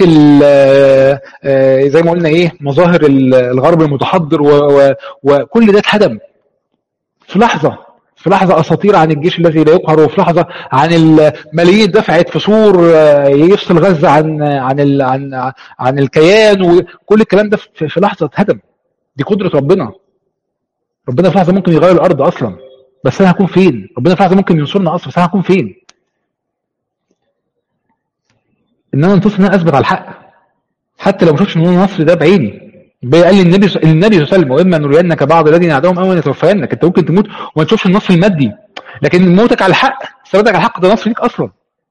زي ما قلنا ايه مظاهر الغرب المتحضر وكل ده اتهدم في لحظه في لحظة أساطير عن الجيش الذي لا يقهر وفي لحظة عن الملايين دفعت في سور يفصل غزة عن عن ال عن عن الكيان وكل الكلام ده في لحظة اتهدم دي قدرة ربنا ربنا في لحظة ممكن يغير الأرض أصلا بس أنا هكون فين؟ ربنا في لحظة ممكن ينصرنا أصلا بس أنا هكون فين؟ إن أنا انتصر إن أنا أثبت على الحق حتى لو ما شفتش النصر ده بعيني قال لي النبي النبي صلى الله عليه وسلم واما نرينك بعض الذين نعدهم او نتوفينك انت ممكن تموت وما تشوفش النصر المادي لكن موتك على الحق ثباتك على الحق ده نصر ليك اصلا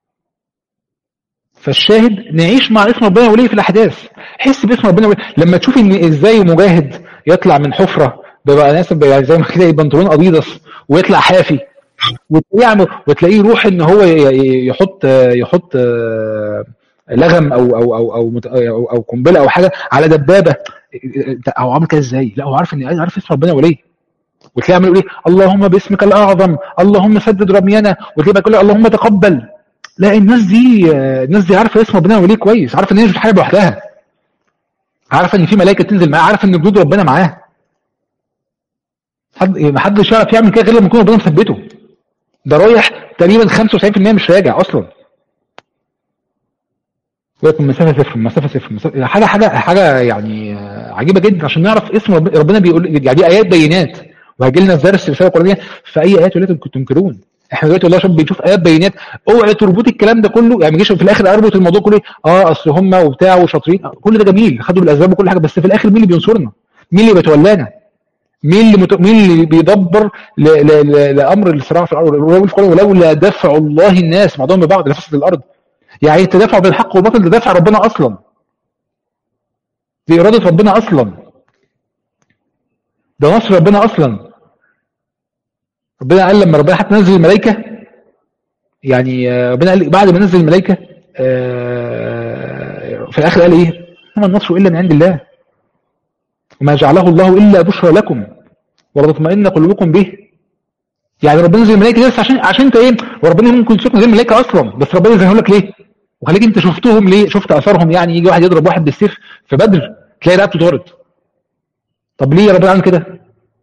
فالشاهد نعيش مع اسم ربنا وليه في الاحداث حس باسم ربنا وليه لما تشوف ان ازاي مجاهد يطلع من حفره بيبقى ناس يعني زي ما كده بنطلون اديداس ويطلع حافي وتلاقيه وتلاقيه يروح ان هو يحط يحط لغم او او او او او, أو قنبله او حاجه على دبابه هو عامل كده ازاي؟ لا هو عارف ان عارف اسم ربنا وليه وتلاقيه عامل ايه؟ اللهم باسمك الاعظم اللهم سدد رمينا وتلاقيه بيقول اللهم تقبل لا الناس دي الناس دي عارفه اسم ربنا وليه كويس عارفه ان هي مش بتحارب لوحدها عارفه ان في ملائكه تنزل معاها عارفه ان جنود ربنا معاها حد ما حدش يعرف يعمل كده غير لما يكون ربنا مثبته ده رايح تقريبا 95% مش راجع اصلا ولكن مسافه صفر مسافه صفر مسافة حاجه حاجه حاجه يعني عجيبه جدا عشان نعرف اسم ربنا بيقول يعني دي ايات بينات وهيجي لنا في درس الرساله القرانيه في اي ايات ولكن كنتم تنكرون احنا دلوقتي والله شوف بنشوف ايات بينات اوعي تربطي الكلام ده كله يعني ما تجيش في الاخر اربط الموضوع كله اه اصل هم وبتاع وشاطرين كل ده جميل خدوا بالاسباب وكل حاجه بس في الاخر مين اللي بينصرنا؟ مين اللي بيتولانا؟ مين اللي مت... مين اللي بيدبر ل... ل... ل... لامر الصراع في الارض ولولا دفع الله الناس بعضهم ببعض لفسد الارض يعني التدافع بالحق والباطل ده دافع ربنا اصلا دي اراده ربنا اصلا ده نصر ربنا اصلا ربنا قال لما ربنا حتى نزل الملائكه يعني ربنا قال بعد ما نزل الملائكه في الاخر قال ايه؟ وما النصر الا من عند الله وما جعله الله الا بشرى لكم ولتطمئن قلوبكم به يعني ربنا نزل الملائكه بس عشان عشان انت ايه وربنا ممكن يسوق من الملائكه اصلا بس ربنا يزهق لك ليه وخليك انت شفتهم ليه شفت اثارهم يعني يجي واحد يضرب واحد بالسيف في بدر تلاقي رقبته طارت طب ليه ربنا عمل كده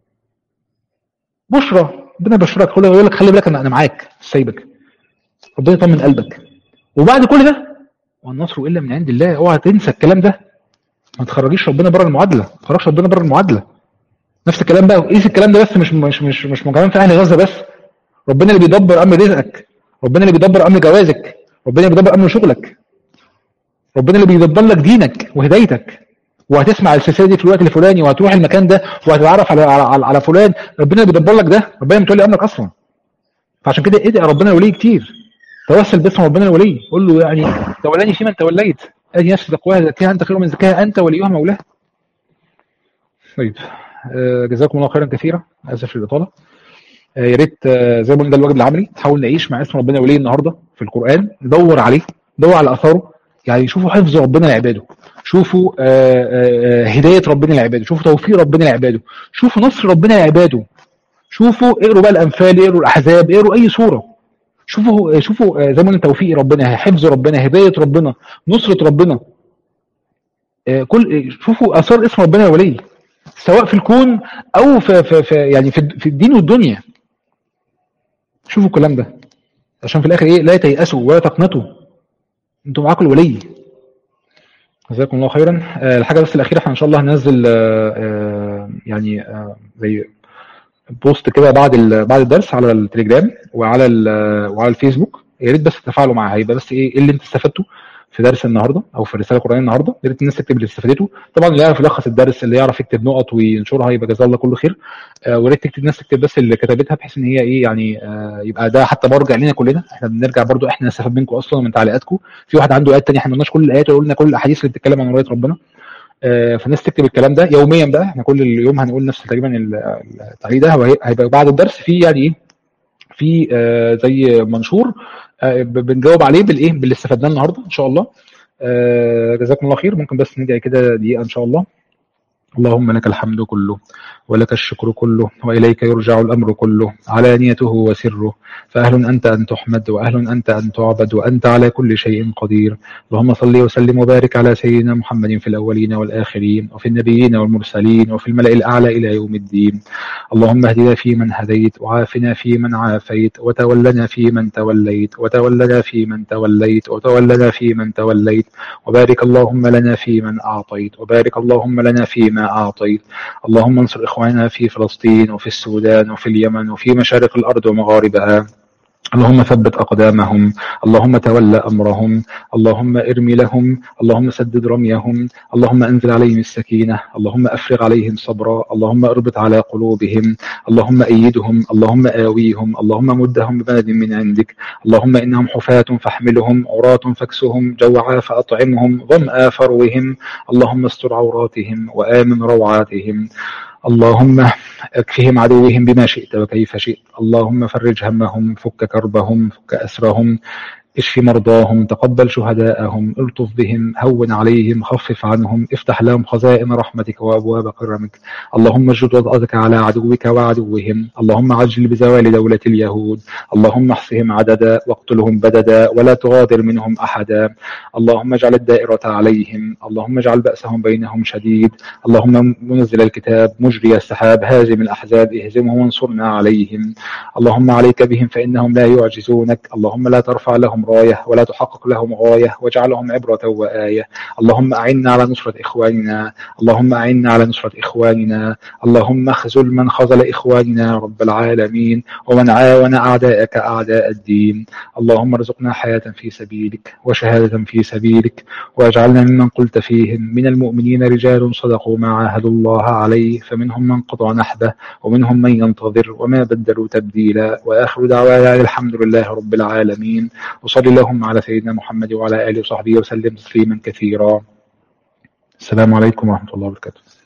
بشرى ربنا يبشرك يقول لك خلي بالك انا معاك سايبك ربنا يطمن قلبك وبعد كل ده والنصر الا من عند الله اوعى تنسى الكلام ده ما تخرجيش ربنا بره المعادله ما تخرجش ربنا بره المعادله نفس الكلام بقى قيس الكلام ده بس مش مش مش مش كمان في اهل غزه بس ربنا اللي بيدبر امر رزقك ربنا اللي بيدبر امر جوازك ربنا اللي بيدبر امر شغلك ربنا اللي بيدبر لك دينك وهدايتك وهتسمع السلسله دي في الوقت الفلاني وهتروح المكان ده وهتتعرف على على, على فلان ربنا اللي بيدبر لك ده ربنا متولي امرك اصلا فعشان كده ادعي ربنا الولي كتير توسل باسم ربنا الولي قول له يعني تولاني في من توليت ادي نفس تقواها زكاها انت خير من زكاها انت وليها مولاها طيب جزاكم الله خيرا كثيرا اسف للاطاله يا ريت زي ما قلنا ده الواجب العملي نحاول نعيش مع اسم ربنا ولي النهارده في القران ندور عليه ندور على اثاره يعني شوفوا حفظ ربنا لعباده شوفوا هدايه ربنا لعباده شوفوا توفيق ربنا لعباده شوفوا نصر ربنا لعباده شوفوا اقروا بقى الانفال اقروا الاحزاب اقروا اي سوره شوفوا شوفوا زي ما قلنا توفيق ربنا حفظ ربنا هدايه ربنا نصره ربنا كل شوفوا اثار اسم ربنا الولي سواء في الكون او في, في, في يعني في, في الدين والدنيا شوفوا الكلام ده عشان في الاخر ايه لا تيأسوا ولا تقنطوا انتم معاكم الولي جزاكم الله خيرا آه الحاجه بس الاخيره احنا ان شاء الله هننزل آه آه يعني زي بوست كده بعد بعد الدرس على التليجرام وعلى وعلى الفيسبوك يا ريت بس تتفاعلوا معاها هيبقى بس ايه اللي انت استفدته في درس النهارده او في الرساله القرانيه النهارده يا ريت الناس تكتب اللي استفادته طبعا اللي يعرف يلخص الدرس اللي يعرف يكتب نقط وينشرها يبقى جزاه الله كله خير آه ويا ريت تكتب الناس تكتب بس اللي كتبتها بحيث ان هي ايه يعني آه يبقى ده حتى مرجع لنا كلنا احنا بنرجع برضو احنا نستفاد منكم اصلا من تعليقاتكم في واحد عنده ايات ثانيه احنا ما قلناش كل الايات وقلنا كل الاحاديث اللي بتتكلم عن رؤيه ربنا آه فالناس تكتب الكلام ده يوميا بقى احنا كل يوم هنقول نفس تقريبا التعليق ده هيبقى بعد الدرس في يعني ايه في آه زي منشور آه بنجاوب عليه بالايه باللي استفدناه النهارده ان شاء الله آه جزاكم الله خير ممكن بس ندعي كده دقيقه ان شاء الله اللهم لك الحمد كله ولك الشكر كله وإليك يرجع الأمر كله علانيته وسره فأهل أنت أن تحمد وأهل أنت أن تعبد وأنت على كل شيء قدير اللهم صل وسلم وبارك على سيدنا محمد في الأولين والآخرين وفي النبيين والمرسلين وفي الملأ الأعلى إلى يوم الدين اللهم اهدنا فيمن هديت وعافنا فيمن عافيت وتولنا فيمن توليت وتولنا فيمن توليت وتولنا فيمن توليت وبارك اللهم لنا فيمن أعطيت وبارك اللهم لنا فيما أعطيت اللهم انصر إخواننا في فلسطين وفي السودان وفي اليمن وفي مشارق الأرض ومغاربها اللهم ثبت أقدامهم اللهم تولى أمرهم اللهم ارم لهم اللهم سدد رميهم اللهم أنزل عليهم السكينة اللهم أفرغ عليهم صبرا اللهم اربط على قلوبهم اللهم أيدهم اللهم آويهم اللهم مدهم ببلد من عندك اللهم إنهم حفاة فاحملهم عراة فاكسهم جوعا فأطعمهم ظمآ فروهم اللهم استر عوراتهم وآمن روعاتهم اللهم اكفهم عدوهم بما شئت وكيف شئت اللهم فرج همهم فك كربهم فك أسرهم اشف مرضاهم تقبل شهداءهم الطف بهم هون عليهم خفف عنهم افتح لهم خزائن رحمتك وابواب كرمك اللهم اجد وضعتك على عدوك وعدوهم اللهم عجل بزوال دولة اليهود اللهم احصهم عددا واقتلهم بددا ولا تغادر منهم احدا اللهم اجعل الدائرة عليهم اللهم اجعل بأسهم بينهم شديد اللهم منزل الكتاب مجري السحاب هازم الأحزاب اهزمهم وانصرنا عليهم اللهم عليك بهم فإنهم لا يعجزونك اللهم لا ترفع لهم راية ولا تحقق لهم غاية واجعلهم عبرة وآية اللهم أعنا على نصرة إخواننا اللهم أعنا على نصرة إخواننا اللهم اخذل من خذل إخواننا رب العالمين ومن عاون أعداءك أعداء الدين اللهم ارزقنا حياة في سبيلك وشهادة في سبيلك واجعلنا ممن قلت فيهم من المؤمنين رجال صدقوا ما عاهدوا الله عليه فمنهم من قضى نحبه ومنهم من ينتظر وما بدلوا تبديلا وآخر دعوانا الحمد لله رب العالمين وصل اللهم على سيدنا محمد وعلى آله وصحبه وسلم تسليما كثيرا السلام عليكم ورحمة الله وبركاته